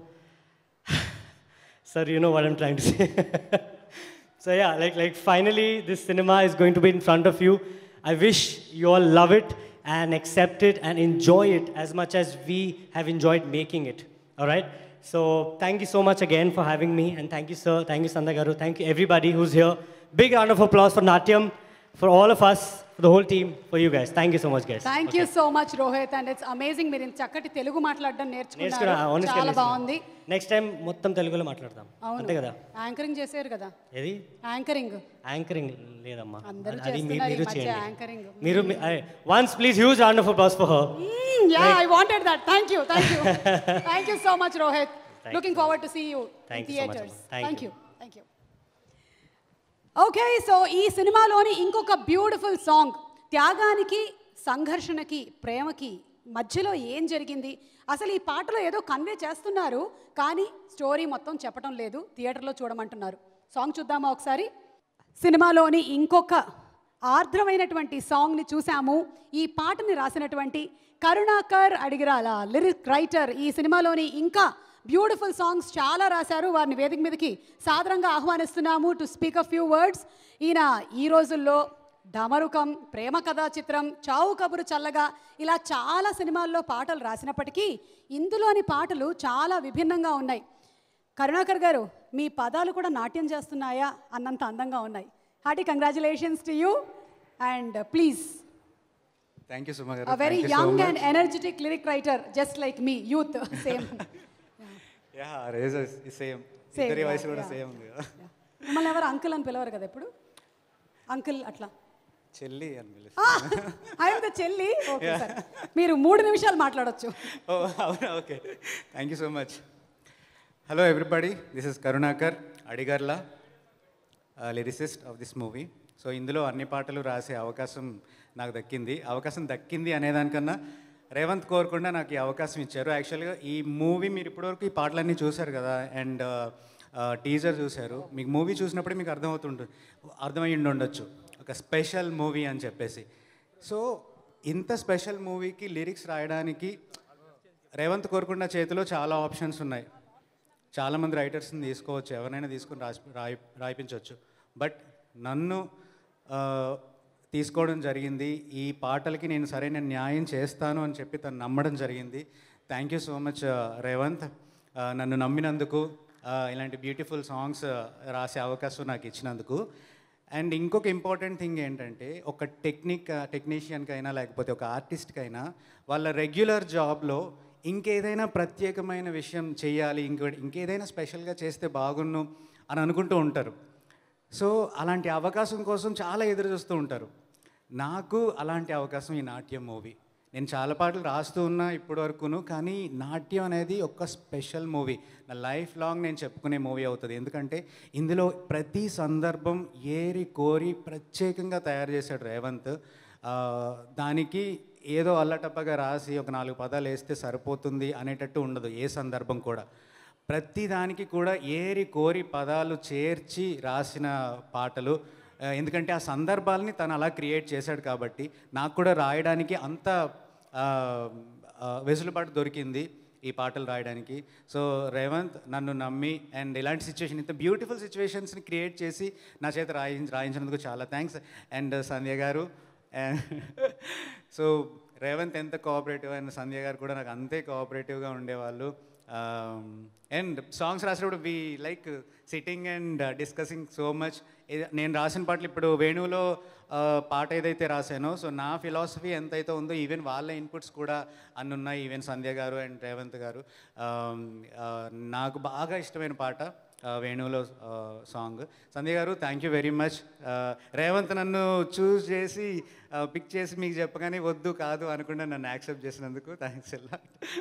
Sir, you know what I'm trying to say. so yeah, like, like finally this cinema is going to be in front of you. I wish you all love it and accept it and enjoy it as much as we have enjoyed making it. All right? So thank you so much again for having me. And thank you, sir. Thank you, Sandha Garu. Thank you, everybody who's here. Big round of applause for Natyam, for all of us, for the whole team, for you guys. Thank you so much, guys. Thank you so much Rohit and it's amazing మీరు ఇంత చక్కటి తెలుగు మాట్లాడడం నేర్చుకున్నా నేర్చుకున్నారు honestly చాలా బాగుంది next time మొత్తం తెలుగులో మాట్లాడతాం అవును అంతే కదా యాంకరింగ్ చేశారు కదా ఏది యాంకరింగ్ యాంకరింగ్ లేదమ్మా అందరూ అది మీ- చేస్తున్నారు ఈ మీరు మధ్య చేయండి యాంకరింగ్ మీరు once please huge round of applause for her yeah I wanted that thank you thank you thank you so much Rohit Thank looking forward to see you Thank in you so much, theatres Amma. Thank thank you. You thank you okay so ఈ సినిమాలోని ఇంకొక beautiful song త్యాగానికి సంఘర్షణకి ప్రేమకి మధ్యలో ఏం జరిగింది అసలు ఈ పాటలో ఏదో కన్వే చేస్తున్నారు కానీ స్టోరీ మొత్తం చెప్పడం లేదు థియేటర్లో చూడమంటున్నారు సాంగ్ చూద్దామా ఒకసారి సినిమాలోని ఇంకొక ఆర్ద్రమైనటువంటి సాంగ్ని చూసాము ఈ పాటని రాసినటువంటి కరుణాకర్ అడిగిరాల లిరిక్ రైటర్ ఈ సినిమాలోని ఇంకా బ్యూటిఫుల్ సాంగ్స్ చాలా రాశారు వారిని వేదిక మీదకి సాదరంగా ఆహ్వానిస్తున్నాము to speak a few words ఈయన ఈ రోజుల్లో డమరుకం ప్రేమ కథా చిత్రం చావు కబురు చల్లగా ఇలా చాలా సినిమాల్లో పాటలు రాసినప్పటికీ ఇందులోని పాటలు చాలా విభిన్నంగా ఉన్నాయి కరుణాకర్ గారు మీ పదాలు కూడా నాట్యం చేస్తున్నాయా అన్నంత అందంగా ఉన్నాయి hearty congratulations to you and please thank you Suma a very young and energetic lyric writer just like me youth same yeah rage same Same, ఇద్దరి yeah, వయసు కూడా yeah. సేమ్ ఉంది కదా మిమ్మల్ని ఎవరు అంకుల్ అని పిలవరు కదా ఎప్పుడు అంకుల్ అట్లా చెల్లి అని పిలుస్తాను ఐఎమ్ ద చెల్లి ఓకే Yeah. సార్ మీరు మూడు నిమిషాలు మాట్లాడొచ్చు ఓ అవునా okay thank you so much hello everybody this is Karunakar Adigarla lyricist of this movie so ఇందులో అన్ని పాటలు రాసే అవకాశం నాకు దక్కింది అవకాశం దక్కింది అనేదానికన్నా రేవంత్ కోరకుండా నాకు ఈ అవకాశం ఇచ్చారు యాక్చువల్గా ఈ మూవీ మీరు ఇప్పటివరకు ఈ పాటలన్నీ చూశారు కదా అండ్ టీజర్ చూశారు మీకు మూవీ చూసినప్పుడే మీకు అర్థమవుతుంటుంది అర్థమై ఉండి ఉండొచ్చు ఒక స్పెషల్ మూవీ అని చెప్పేసి సో ఇంత స్పెషల్ మూవీకి లిరిక్స్ రాయడానికి రేవంత్ కోరుకున్న చేతిలో చాలా ఆప్షన్స్ ఉన్నాయి చాలామంది రైటర్స్ని తీసుకోవచ్చు ఎవరైనా తీసుకొని రాసి రాయి రాయిపించవచ్చు బట్ నన్ను ఆ, తీసుకోవడం జరిగింది ఈ పాటలకి నేను సరైన న్యాయం చేస్తాను అని చెప్పి తను నమ్మడం జరిగింది thank you so much Revanth ఆ, నన్ను నమ్మినందుకు ఇలాంటి బ్యూటిఫుల్ సాంగ్స్ రాసే అవకాశం నాకు ఇచ్చినందుకు అండ్ ఇంకొక ఇంపార్టెంట్ థింగ్ ఏంటంటే ఒక టెక్నిక్ టెక్నీషియన్కైనా లేకపోతే ఒక ఆర్టిస్ట్కైనా వాళ్ళ రెగ్యులర్ జాబ్లో ఇంకేదైనా ప్రత్యేకమైన విషయం చేయాలి ఇంకో ఇంకేదైనా స్పెషల్గా చేస్తే బాగున్ను అని అనుకుంటూ ఉంటారు సో అలాంటి అవకాశం కోసం చాలా ఎదురు చూస్తూ ఉంటారు నాకు అలాంటి అవకాశం ఈ నాట్యం మూవీ నేను చాలా పాటలు రాస్తూ ఉన్నా ఇప్పటి వరకును కానీ నాట్యం అనేది ఒక స్పెషల్ మూవీ నా లైఫ్ లాంగ్ నేను చెప్పుకునే మూవీ అవుతుంది ఎందుకంటే ఇందులో ప్రతి సందర్భం ఏరి కోరి ప్రత్యేకంగా తయారు చేశాడు రేవంత్ ఆ, దానికి ఏదో అల్లటప్పగా రాసి ఒక నాలుగు పదాలు వేస్తే సరిపోతుంది అనేటట్టు ఉండదు ఏ సందర్భం కూడా ప్రతి దానికి కూడా ఏరి కోరి పదాలు చేర్చి రాసిన పాటలు ఆ, ఎందుకంటే ఆ సందర్భాలని తను అలా క్రియేట్ చేశాడు కాబట్టి నాకు కూడా రాయడానికి అంత ఆ, ఆ, వెసులుబాటు దొరికింది ఈ పాటలు రాయడానికి సో రేవంత్ నన్ను నమ్మి అండ్ ఇలాంటి సిచ్యువేషన్ ఇంత బ్యూటిఫుల్ సిచ్యువేషన్స్ని క్రియేట్ చేసి నా చేత రాయి రాయించినందుకు చాలా thanks and Sandhya garu so Revanth ఎంత కోఆపరేటివ్ అండ్ సంధ్య గారు కూడా నాకు అంతే కోఆపరేటివ్గా ఉండేవాళ్ళు అండ్ సాంగ్స్ రాసినప్పుడు we like sitting and discussing so much నేను రాసిన పాటలు ఇప్పుడు వేణువులో ఆ, పాట ఏదైతే రాశానో సో నా ఫిలాసఫీ ఎంతైతే ఉందో ఈవెన్ వాళ్ళ ఇన్పుట్స్ కూడా అన్ని ఉన్నాయి even Sandhya garu and Revanth గారు Um, ఆ, నాకు బాగా ఇష్టమైన పాట ఆ, వేణువులో song Sandhya garu thank you very much Revanth నన్ను చూస్ చేసి పిక్ చేసి మీకు చెప్పగానే వద్దు కాదు అనుకుండా నన్ను యాక్సెప్ట్ చేసినందుకు థ్యాంక్స్ ఎలా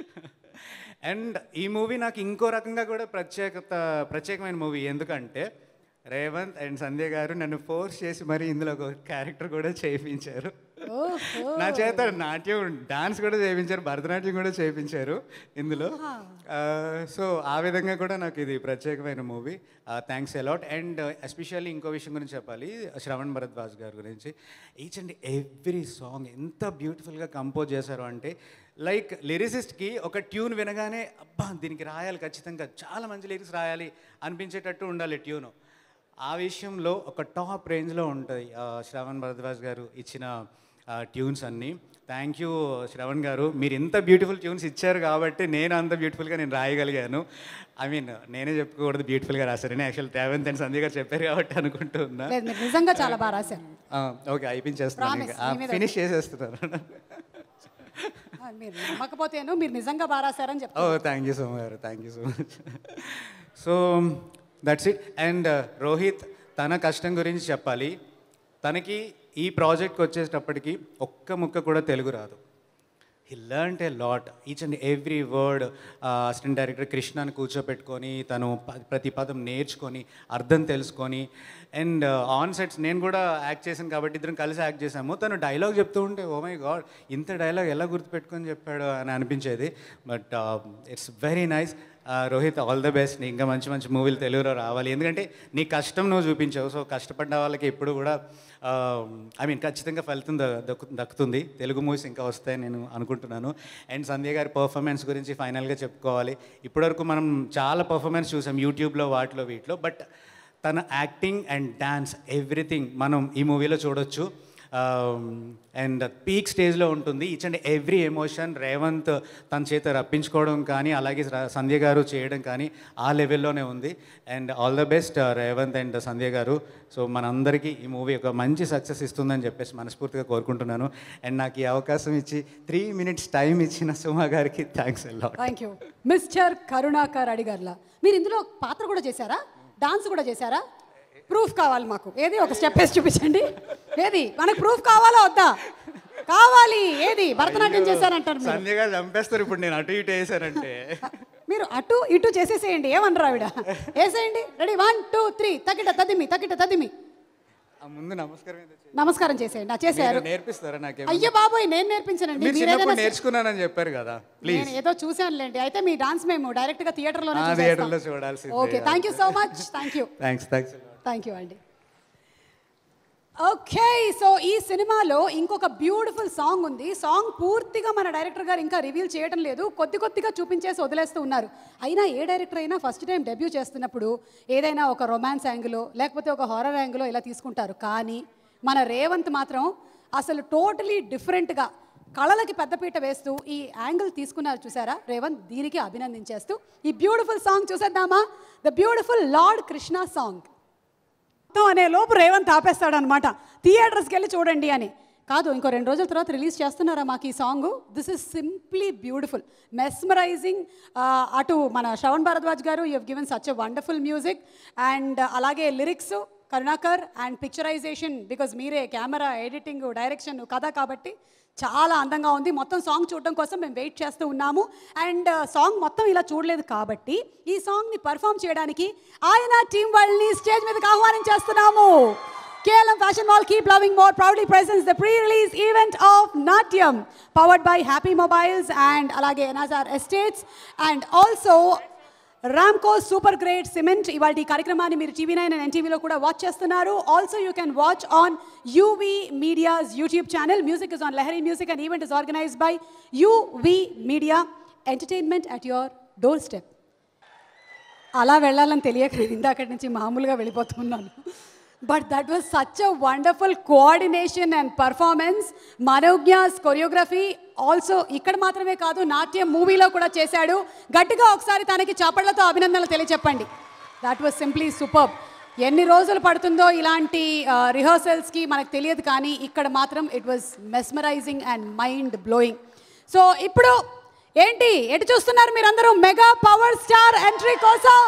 అండ్ ఈ మూవీ నాకు ఇంకో రకంగా కూడా ప్రత్యేకత ప్రత్యేకమైన మూవీ ఎందుకంటే రేవంత్ అండ్ సంధ్య గారు నన్ను ఫోర్స్ చేసి మరి ఇందులో ఒక క్యారెక్టర్ కూడా చేయించారు నా చేత నాట్యం డాన్స్ కూడా చేయించారు భరతనాట్యం కూడా చేయించారు ఇందులో సో ఆ విధంగా కూడా నాకు ఇది ప్రత్యేకమైన movie thanks a lot and especially ఇంకో విషయం గురించి చెప్పాలి శ్రవణ్ భరద్వాజ్ గారి గురించి ఈచ్ అండ్ ఎవ్రీ సాంగ్ ఎంత బ్యూటిఫుల్గా కంపోజ్ చేశారు అంటే లైక్ లిరిసిస్ట్కి ఒక ట్యూన్ వినగానే అబ్బా దీనికి రాయాలి ఖచ్చితంగా చాలా మంచి లిరిక్స్ రాయాలి అనిపించేటట్టు ఉండాలి ట్యూను ఆ విషయంలో ఒక టాప్ రేంజ్లో ఉంటుంది ఆ, శ్రవణ్ భరద్వాజ్ గారు ఇచ్చిన ట్యూన్స్ అన్నీ థ్యాంక్ యూ శ్రవణ్ గారు మీరు ఇంత బ్యూటిఫుల్ ట్యూన్స్ ఇచ్చారు కాబట్టి నేను అంత బ్యూటిఫుల్గా నేను రాయగలిగాను ఐ మీన్ నేనే చెప్పుకోకూడదు బ్యూటిఫుల్గా రాశారని యాక్చువల్ రేవంత్ అండ్ సంధ్య గారు చెప్పారు కాబట్టి అనుకుంటున్నా లేదు మీరు నిజంగా చాలా బాగా రాశారు ఓకే అయిపించేస్తున్నాను Promise, ఇంకా మీ మీద ఫినిష్ చేసేస్తున్నారు ఆ, మీరు నమ్మకపోతేను మీరు నిజంగా బాగా రాశారని ఓ చెప్తారు thank you so much thank you so much so that's it and Rohit తన కష్టం గురించి చెప్పాలి తనకి ఈ ప్రాజెక్ట్కి వచ్చేటప్పటికి ఒక్క ముక్క కూడా తెలుగు రాదు he learn a lot each and every word assistant director కృష్ణని కూర్చోపెట్టుకొని తను ప- ప్రతి పదం నేర్చుకొని అర్థం తెలుసుకొని అండ్ ఆన్ సెట్స్ నేను కూడా యాక్ట్ చేశాను కాబట్టి ఇద్దరం కలిసి యాక్ట్ చేశాము తను డైలాగ్ చెప్తూ ఉంటే ఓ మై గాడ్ ఇంత డైలాగ్ ఎలా గుర్తుపెట్టుకొని చెప్పాడు అని అనిపించేది but it's very nice Rohit all the best నీ ఇంకా మంచి మంచి మూవీలు తెలుగులో రావాలి ఎందుకంటే నీ కష్టం నువ్వు చూపించావు సో కష్టపడ్డ వాళ్ళకి ఎప్పుడు కూడా ఐ మీన్ ఖచ్చితంగా ఫలితం ద- దక్కు దక్కుతుంది తెలుగు మూవీస్ ఇంకా వస్తాయని నేను అనుకుంటున్నాను అండ్ సంధ్య గారి పర్ఫార్మెన్స్ గురించి ఫైనల్గా చెప్పుకోవాలి ఇప్పటివరకు మనం చాలా పర్ఫార్మెన్స్ చూసాం యూట్యూబ్లో వాటిలో వీటిలో బట్ తన యాక్టింగ్ అండ్ డాన్స్ ఎవ్రీథింగ్ మనం ఈ మూవీలో చూడొచ్చు అండ్ పీక్ స్టేజ్లో ఉంటుంది each and every emotion Revanth తన చేత రప్పించుకోవడం కానీ అలాగే ర- సంధ్య గారు చేయడం కానీ ఆ లెవెల్లోనే ఉంది and all the best Revanth and Sandhya garu so మనందరికీ ఈ మూవీ ఒక మంచి సక్సెస్ ఇస్తుందని చెప్పేసి మనస్ఫూర్తిగా కోరుకుంటున్నాను అండ్ నాకు ఈ అవకాశం ఇచ్చి త్రీ మినిట్స్ టైం ఇచ్చిన సుమా గారికి థ్యాంక్స్ ఎలా thank you mister Karunakar Adigarla మీరు ఇందులో పాత్ర కూడా చేశారా డాన్స్ కూడా చేశారా ప్రూఫ్ కావాలి మాకు ఏది ఒక స్టెప్ వేసి చూపించండి ఏది మనకు ప్రూఫ్ కావాలా వద్దా కావాలి ఏది భరతనాట్యం చేశారంటారు మీరు సంధ్య గారు చంపేస్తారు ఇప్పుడు నేను అటు ఇటు వేసానంటే మీరు అటు ఇటు చేసేసేయండి ఏమనరు ఆవిడ వేసేయండి రెడీ వన్ టూ త్రీ తగిట తదిమి తగిట తదిమి ఆ ముందు నమస్కారం ఏదో చేయండి. నమస్కారం చేసేయండి ఆ చేశారు మీరు నేర్పిస్తారా నాకేం అయ్యో బాబోయ్ నేను నేర్పించనండి మీరు మీరు చిన్నప్పుడు ఏదైనా నేర్చుకున్నానని చెప్పారు కదా ప్లీజ్ నేను ఏదో చూశానులేండి అయితే మీ డాన్స్ మేము డైరెక్ట్ గా థియేటర్ లోనే ఆ, థియేటర్లో చూడాల్సిందే. Okay thank you so much thank you thanks thanks thank you అండి ఓకే సో ఈ సినిమాలో ఇంకొక బ్యూటిఫుల్ సాంగ్ ఉంది సాంగ్ పూర్తిగా మన డైరెక్టర్ గారు ఇంకా రివీల్ చేయడం లేదు కొద్ది కొద్దిగా చూపించేసి వదిలేస్తూ ఉన్నారు అయినా ఏ డైరెక్టర్ అయినా ఫస్ట్ టైం డెబ్యూ చేస్తున్నప్పుడు ఏదైనా ఒక రొమాన్స్ యాంగిలో లేకపోతే ఒక హారర్ యాంగిలో ఇలా తీసుకుంటారు కానీ మన రేవంత్ మాత్రం అసలు టోటలీ డిఫరెంట్గా కళలకి పెద్దపీట వేస్తూ ఈ యాంగిల్ తీసుకున్నారు చూసారా రేవంత్ దీనికి అభినందించేస్తూ ఈ బ్యూటిఫుల్ సాంగ్ చూసేద్దామా the beautiful lord Krishna song మొత్తం అనే లోపు రేవంత్ ఆపేస్తాడు అనమాట థియేటర్స్కి వెళ్ళి చూడండి అని కాదు ఇంకో రెండు రోజుల తర్వాత రిలీజ్ చేస్తున్నారా మాకు ఈ song this is simply beautiful mesmerising అటు మన Shravan Bharadwaj garu you have given such a wonderful music and అలాగే lyrics Karunakar and picturisation because మీరే కెమెరా ఎడిటింగ్ డైరెక్షన్ కథ కాబట్టి చాలా అందంగా ఉంది మొత్తం సాంగ్ చూడడం కోసం మేము వెయిట్ చేస్తూ ఉన్నాము అండ్ సాంగ్ మొత్తం ఇలా చూడలేదు కాబట్టి ఈ సాంగ్ని పర్ఫామ్ చేయడానికి ఆయన టీం వాళ్ళని స్టేజ్ మీదకి ఆహ్వానించేస్తున్నాము KLM fashion mall keep loving more proudly presents the pre release event of Natyam powered by happy mobiles and అలాగే NRR estates and also Ramco super great cement ఇవాళ ఈ కార్యక్రమాన్ని మీరు టీవీ నైన్ అండ్ ఎన్టీవీలో కూడా వాచ్ చేస్తున్నారు also you can watch on UV media's YouTube channel music is on Lahari music and event is organised by UV media entertainment at your door step అలా వెళ్ళాలని తెలియక నేను ఇందాకటి నుంచి మామూలుగా వెళ్ళిపోతున్నాను but that was such a wonderful coordination and performance మనోజ్ఞాస్ choreography also ఇక్కడ మాత్రమే కాదు నాట్యం మూవీలో కూడా చేశాడు గట్టిగా ఒకసారి తనకి చప్పట్లతో అభినందనలు తెలియచెప్పండి దట్ వాజ్ సింప్లీ సూపర్ ఎన్ని రోజులు పడుతుందో ఇలాంటి రిహర్సల్స్కి మనకు తెలియదు కానీ ఇక్కడ మాత్రం it was mesmerising and mind blowing so ఇప్పుడు ఏంటి ఎటు చూస్తున్నారు మీరందరూ మెగా పవర్ స్టార్ ఎంట్రీ కోసం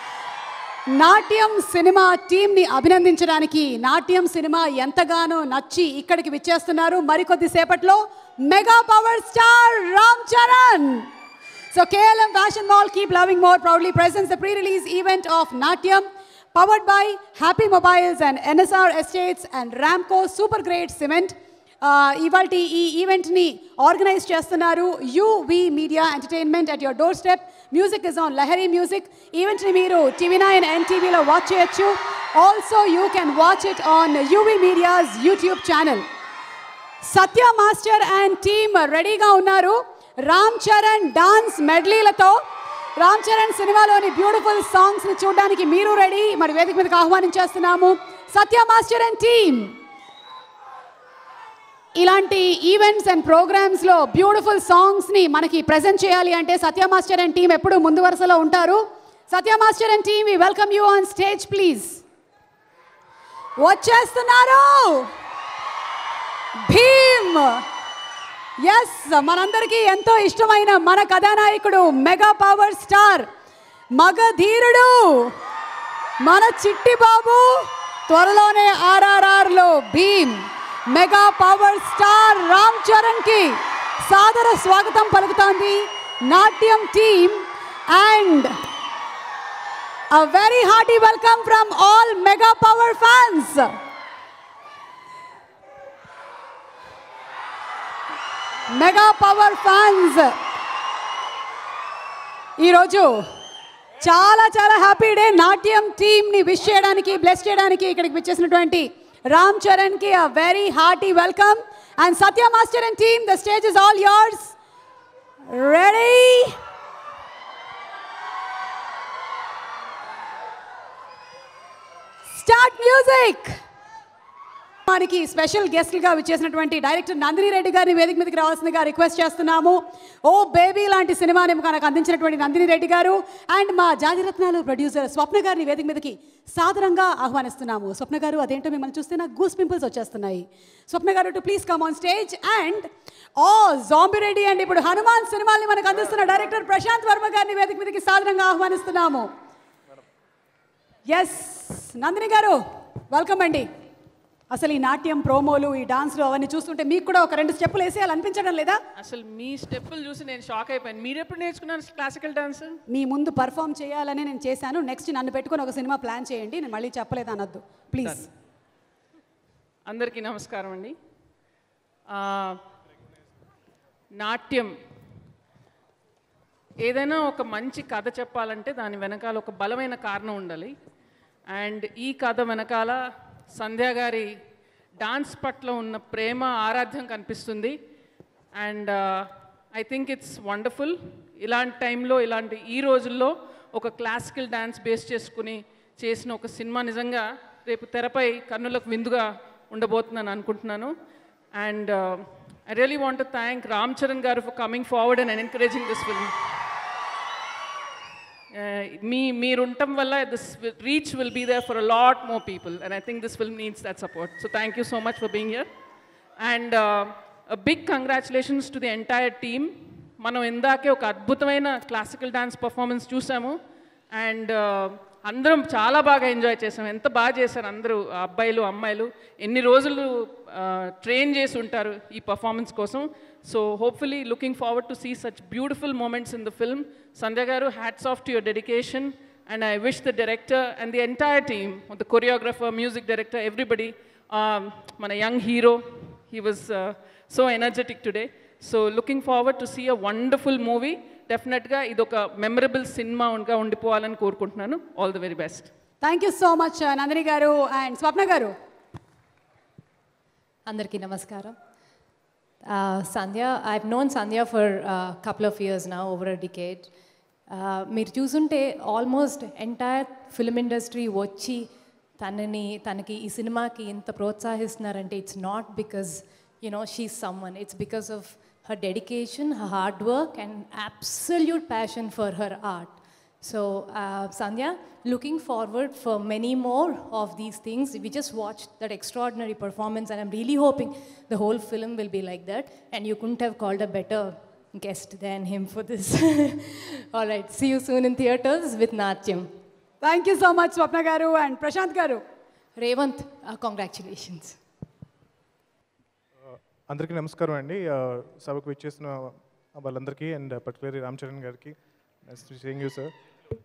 నాట్యం సినిమా టీంని అభినందించడానికి నాట్యం సినిమా ఎంతగానో నచ్చి ఇక్కడికి విచ్చేస్తున్నారు మరికొద్ది సేపట్లో mega power star Ram Charan so KLM fashion mall keep loving more proudly presents the pre release event of Natyam powered by happy mobiles and NSR estates and Ramco super great cement ఇవాళ ఈ ఈవెంట్ని ఆర్గనైజ్ చేస్తున్నారు UV media entertainment at your door step music is on Lahari music ఈవెంట్ని మీరు TV nine ఎన్టీవీలో watch చేయొచ్చు also you can watch it on UV media's YouTube channel Satya master and team రెడీగా ఉన్నారు రామ్ చరణ్ డాన్స్ మెడ్లీలతో రామ్ చరణ్ సినిమాలోని బ్యూటిఫుల్ సాంగ్స్ని చూడడానికి మీరు రెడీ మరి వేదిక మీదకి ఆహ్వానించేస్తున్నాము సత్య మాస్టర్ అండ్ టీమ్ ఇలాంటి ఈవెంట్స్ అండ్ ప్రోగ్రామ్స్లో బ్యూటిఫుల్ సాంగ్స్ని మనకి ప్రజెంట్ చేయాలి అంటే సత్య మాస్టర్ అండ్ టీం ఎప్పుడు ముందు వరుసలో ఉంటారు Satya master and team we welcome you on stage please వచ్చేస్తున్నారు భీమ్ ఎస్ మనందరికీ ఎంతో ఇష్టమైన మన కథానాయకుడు మెగా పవర్ స్టార్ మగధీరుడు మన చిట్టి బాబు త్వరలోనే ఆర్ఆర్ఆర్లో Bheem mega power star Ram Charan కి సాదర స్వాగతం పలుకుతోంది Natyam team and a very hearty welcome from all mega power fans mega power fans ఈరోజు చాలా చాలా హ్యాపీ డే నాట్యం టీమ్ని విష్ చేయడానికి బ్లెస్ చేయడానికి ఇక్కడికి వచ్చేసినటువంటి రామ్ చరణ్ కి a very hearty welcome and Satya master and team the stage is all yours ready start music మనకి స్పెషల్ గెస్ట్లుగా విచ్చేసినటువంటి డైరెక్టర్ నందిని రెడ్డి గారిని వేదిక మీదకి రావాల్సిందిగా రిక్వెస్ట్ చేస్తున్నాము ఓ బేబీ లాంటి సినిమాని మనకు అందించినటువంటి నందిని రెడ్డి గారు అండ్ మా జాతిరత్నాలు ప్రొడ్యూసర్ స్వప్న గారిని వేదిక మీదకి సాదరంగా ఆహ్వానిస్తున్నాము స్వప్న గారు అదేంటో మిమ్మల్ని చూస్తే నాకు గూస్ పింపుల్స్ వచ్చేస్తున్నాయి Swapna garu to please come on stage and ఓ జాంబి రెడ్డి అండ్ ఇప్పుడు హనుమాన్ సినిమాల్ని మనకు అందిస్తున్న డైరెక్టర్ ప్రశాంత్ వర్మ గారిని వేదిక మీదకి సాదరంగా ఆహ్వానిస్తున్నాము ఎస్ నందిని గారు వెల్కమ్ అండి అసలు ఈ నాట్యం ప్రోమోలు ఈ డాన్స్లు అవన్నీ చూస్తుంటే మీకు కూడా ఒక రెండు స్టెప్పులు వేసేయాలి అనిపించడం లేదా అసలు మీ స్టెప్పులు చూసి నేను షాక్ అయిపోయాను మీరు ఎప్పుడు నేర్చుకున్నారు క్లాసికల్ డాన్స్ మీ ముందు పర్ఫామ్ చేయాలని నేను చేశాను నెక్స్ట్ నన్ను పెట్టుకొని ఒక సినిమా ప్లాన్ చేయండి నేను మళ్ళీ చెప్పలేదు అనొద్దు ప్లీజ్ అందరికీ నమస్కారం అండి ఆ, నాట్యం ఏదైనా ఒక మంచి కథ చెప్పాలంటే దాని వెనకాల ఒక బలమైన కారణం ఉండాలి అండ్ ఈ కథ వెనకాల సంధ్య గారి డాన్స్ పట్ల ఉన్న ప్రేమ ఆరాధ్యం కనిపిస్తుంది and I think it's wonderful ఇలాంటి టైంలో ఇలాంటి ఈ రోజుల్లో ఒక క్లాసికల్ డాన్స్ బేస్ చేసుకుని చేసిన ఒక సినిమా నిజంగా రేపు తెరపై కన్నులకు విందుగా ఉండబోతుందని అనుకుంటున్నాను and I really want to thank Ram Charan Garu for coming forward and encouraging this film. Uh, మీ మీరుండటం వల్ల this reach will be there for a lot more people and I think this film needs that support so thank you so much for being here and big congratulations to the entire team మనం ఇందాకే ఒక అద్భుతమైన classical dance performance చూసాము and అందరం చాలా బాగా enjoy చేసాం ఎంత బాగా చేశారు అందరూ ఆ అబ్బాయిలు అమ్మాయిలు ఎన్ని రోజులు ట్రైన్ చేసి ఉంటారు ఈ పర్ఫార్మెన్స్ కోసం so hopefully looking forward to see such beautiful moments in the film Sandhya garu hats off to your dedication and I wish the director and the entire team the choreographer music director everybody మన young hero he was so energetic today so looking forward to see a wonderful movie డెఫినెట్గా ఇది ఒక memorable సినిమాగా ఉండిపోవాలని కోరుకుంటున్నాను all the very best thank you so much Nandini గారు and Swapna garu అందరికీ నమస్కారం Sandhya I known Sandhya for couple of years నా ఓవర్ అ డికేట్ మీరు చూసుంటే ఆల్మోస్ట్ ఎంటైర్ ఫిల్మ్ ఇండస్ట్రీ వచ్చి తనని తనకి ఈ సినిమాకి ఇంత ప్రోత్సహిస్తున్నారంటే it's not because you know she someone it's because of her dedication, her hard work, and absolute passion for her art. So, uh, Sandhya, looking forward for many more of these things. We just watched that extraordinary performance, and I'm really hoping the whole film will be like that. And you couldn't have called a better guest than him for this. All right, see you soon in theaters with Natyam. Thank you so much Swapna garu and Prashanth గారు Revant, uh, congratulations. అందరికీ నమస్కారం అండి ఆ, సభకు విచ్చేసిన వాళ్ళందరికీ and particularly Ram Charan గారికి saying you sir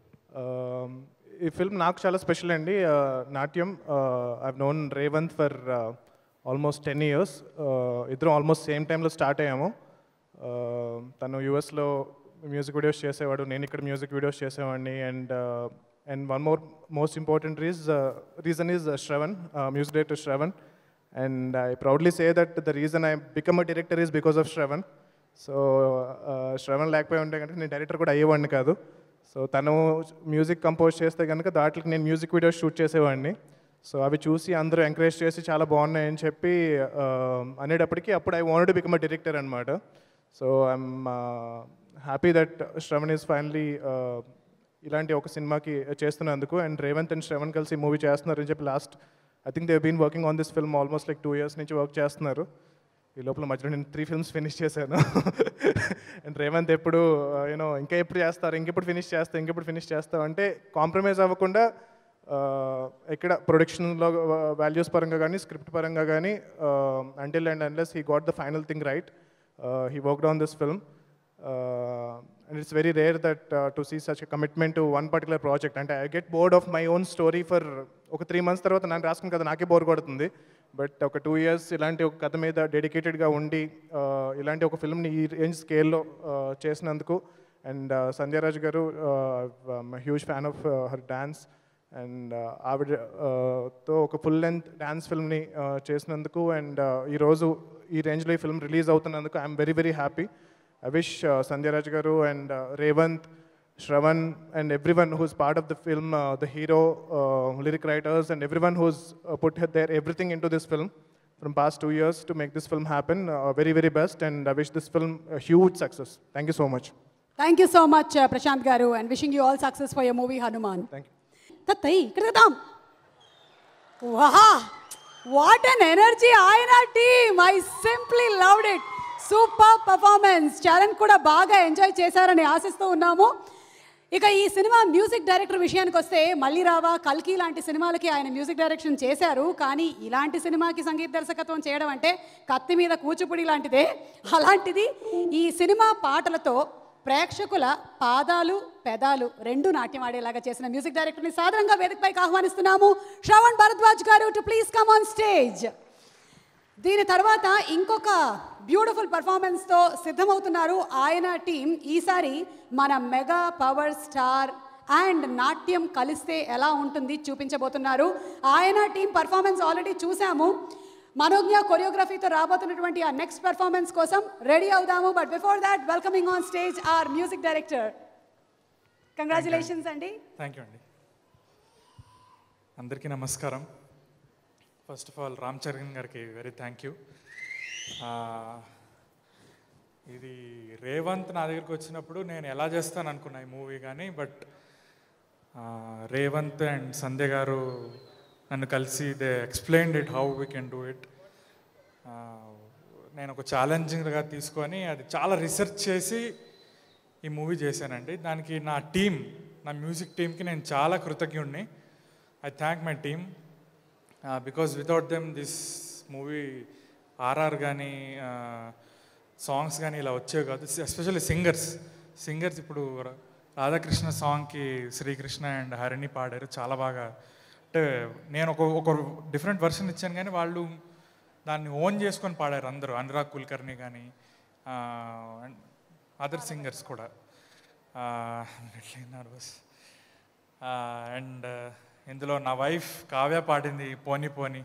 ఈ ఫిల్మ్ నాకు చాలా స్పెషల్ అండి ఆ, Natyam I known Revanth for almost ten years ఇద్దరం ఆల్మోస్ట్ సేమ్ టైంలో స్టార్ట్ అయ్యాము ఆ, తను యూఎస్లో మ్యూజిక్ వీడియోస్ చేసేవాడు నేను ఇక్కడ మ్యూజిక్ వీడియోస్ చేసేవాడిని and and one more most important rea reason is Shravan music director Shravan and I proudly say that the reason I become a director is because of Shravan. So Shravan లేకపోయి ఉంటే కనుక నేను director కూడా అయ్యేవాడిని కాదు సో తను music compose చేస్తే కనుక దాంట్లోకి నేను మ్యూజిక్ వీడియోస్ షూట్ చేసేవాడిని సో అవి చూసి అందరూ ఎంకరేజ్ చేసి చాలా బాగున్నాయని చెప్పి uh, అనేటప్పటికీ అప్పుడు I want become a director అనమాట so I'm happy that Shravan is finally ఇలాంటి ఒక సినిమాకి చేస్తున్నందుకు అండ్ రేవంత్ అండ్ శ్రవణ్ కలిసి మూవీ చేస్తున్నారని చెప్పి last I think they been working on this film almost like two years నుంచి వర్క్ చేస్తున్నారు ఈ లోపల మధ్యలో నేను త్రీ ఫిల్మ్స్ ఫినిష్ చేశాను అండ్ రేవంత్ ఎప్పుడు యూనో ఇంకా ఎప్పుడు చేస్తారు ఇంకెప్పుడు ఫినిష్ చేస్తావు ఇంకెప్పుడు ఫినిష్ చేస్తావు అంటే కాంప్రమైజ్ అవ్వకుండా ఇక్కడ ప్రొడక్షన్లో వాల్యూస్ పరంగా కానీ స్క్రిప్ట్ పరంగా కానీ until and unless he got the final thing right he worked on this film and it's very rare that to see such commitment to one particular project అంటే I get bored of my own story for ఒక three months తర్వాత నేను రాసుకున్న కథ నాకే bore కొడుతుంది but ఒక two years ఇలాంటి ఒక కథ మీద డెడికేటెడ్గా ఉండి uh, ఇలాంటి ఒక ఫిల్మ్ని ఈ రేంజ్ స్కేల్లో చేసినందుకు and Sandhya Raj garu huge fan of her dance and ఆవిడ uh, తో ఒక ఫుల్ లెంత్ డ్యాన్స్ ఫిల్మ్ని చేసినందుకు అండ్ ఈరోజు ఈ రేంజ్లో ఈ ఫిల్మ్ రిలీజ్ అవుతున్నందుకు I'm very very happy I wish uh, Sandhya Raj Garu and uh, Revant, Shravan, and everyone who's part of the film, uh, the hero, uh, lyric writers, and everyone who's uh, put their everything into this film from past two years to make this film happen. Uh, very, very best, and I wish this film a huge success. Thank you so much. Thank you so much Prashanth garu and wishing you all success for your movie Hanuman Thank you. తత్తై ఇక్కడ తెద్దాం వాహా what an energy ఆయన team I simply loved it super performance Charan కూడా బాగా enjoy చేశారని ఆశిస్తూ ఉన్నాము ఇక ఈ సినిమా మ్యూజిక్ డైరెక్టర్ విషయానికి వస్తే మళ్ళీ రావా కల్కి లాంటి సినిమాలకి ఆయన మ్యూజిక్ డైరెక్షన్ చేశారు కానీ ఇలాంటి సినిమాకి సంగీత దర్శకత్వం చేయడం అంటే కత్తి మీద కూచిపూడి లాంటిదే అలాంటిది ఈ సినిమా పాటలతో ప్రేక్షకుల పాదాలు పెదాలు రెండు నాట్యం ఆడేలాగా చేసిన మ్యూజిక్ డైరెక్టర్ని సాధారణంగా వేదికపైకి ఆహ్వానిస్తున్నాము Shravan Bharadwaj garu to please come on stage దీని తర్వాత ఇంకొక బ్యూటిఫుల్ పర్ఫార్మెన్స్తో సిద్ధమవుతున్నారు ఆయన టీం ఈసారి మన మెగా పవర్ స్టార్ అండ్ నాట్యం కలిస్తే ఎలా ఉంటుంది చూపించబోతున్నారు ఆయన టీం పర్ఫార్మెన్స్ ఆల్రెడీ చూసాము మనోజ్ఞ కొరియోగ్రఫీతో రాబోతున్నటువంటి ఆ నెక్స్ట్ పర్ఫార్మెన్స్ కోసం రెడీ అవుదాము but before that welcoming on stage our music director congratulations అండి థ్యాంక్ యూ అండి అందరికీ నమస్కారం first of all Ram Charan గారికి వెరీ థ్యాంక్ యూ ఇది రేవంత్ నా దగ్గరికి వచ్చినప్పుడు నేను ఎలా చేస్తాను అనుకున్నా ఈ మూవీ కానీ బట్ రేవంత్ అండ్ సంధ్య గారు నన్ను కలిసి they explained it how we can do it నేను ఒక ఛాలెంజింగ్గా తీసుకొని అది చాలా రీసెర్చ్ చేసి ఈ మూవీ చేశానండి దానికి నా టీం నా మ్యూజిక్ టీంకి నేను చాలా కృతజ్ఞుడిని I thank my team because without them this movie RR కానీ సాంగ్స్ కానీ ఇలా వచ్చేవి కాదు ఎస్పెషల్లీ సింగర్స్ సింగర్స్ ఇప్పుడు ర- రాధాకృష్ణ సాంగ్కి శ్రీకృష్ణ అండ్ హరిణి పాడారు చాలా బాగా అంటే నేను ఒక ఒక డిఫరెంట్ వర్షన్ ఇచ్చాను కానీ వాళ్ళు దాన్ని ఓన్ చేసుకొని పాడారు అందరూ అనురాగ్ కుల్కర్ని కానీ అండ్ అదర్ సింగర్స్ కూడా నర్వస్ అండ్ ఇందులో నా వైఫ్ కావ్య పాడింది పోని పోని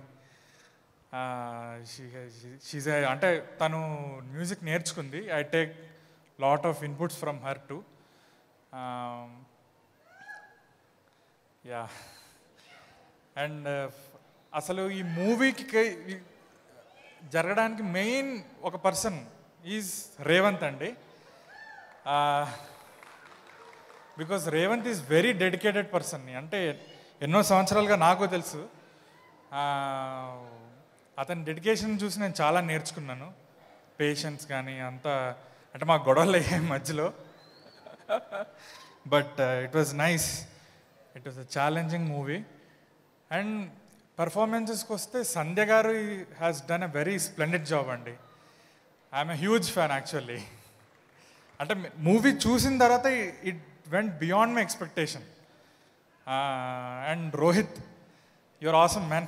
షీజ్ అంటే తను మ్యూజిక్ నేర్చుకుంది I take lot of inputs from her too yeah and అసలు ఈ మూవీకి జరగడానికి మెయిన్ ఒక పర్సన్ ఈజ్ రేవంత్ అండి because Revanth is very dedicated person అంటే ఎన్నో సంవత్సరాలుగా నాకు తెలుసు ఆ, అతని డెడికేషన్ చూసి నేను చాలా నేర్చుకున్నాను పేషెన్స్ కానీ అంతా అంటే మా గొడవలు అయ్యాయి మధ్యలో but it was nice it was a challenging movie and పర్ఫార్మెన్సెస్కి వస్తే Sandhya garu has done a very splendid job అండి I'm a huge fan actually అంటే మూవీ చూసిన తర్వాత it went beyond my expectation and Rohit you're awesome man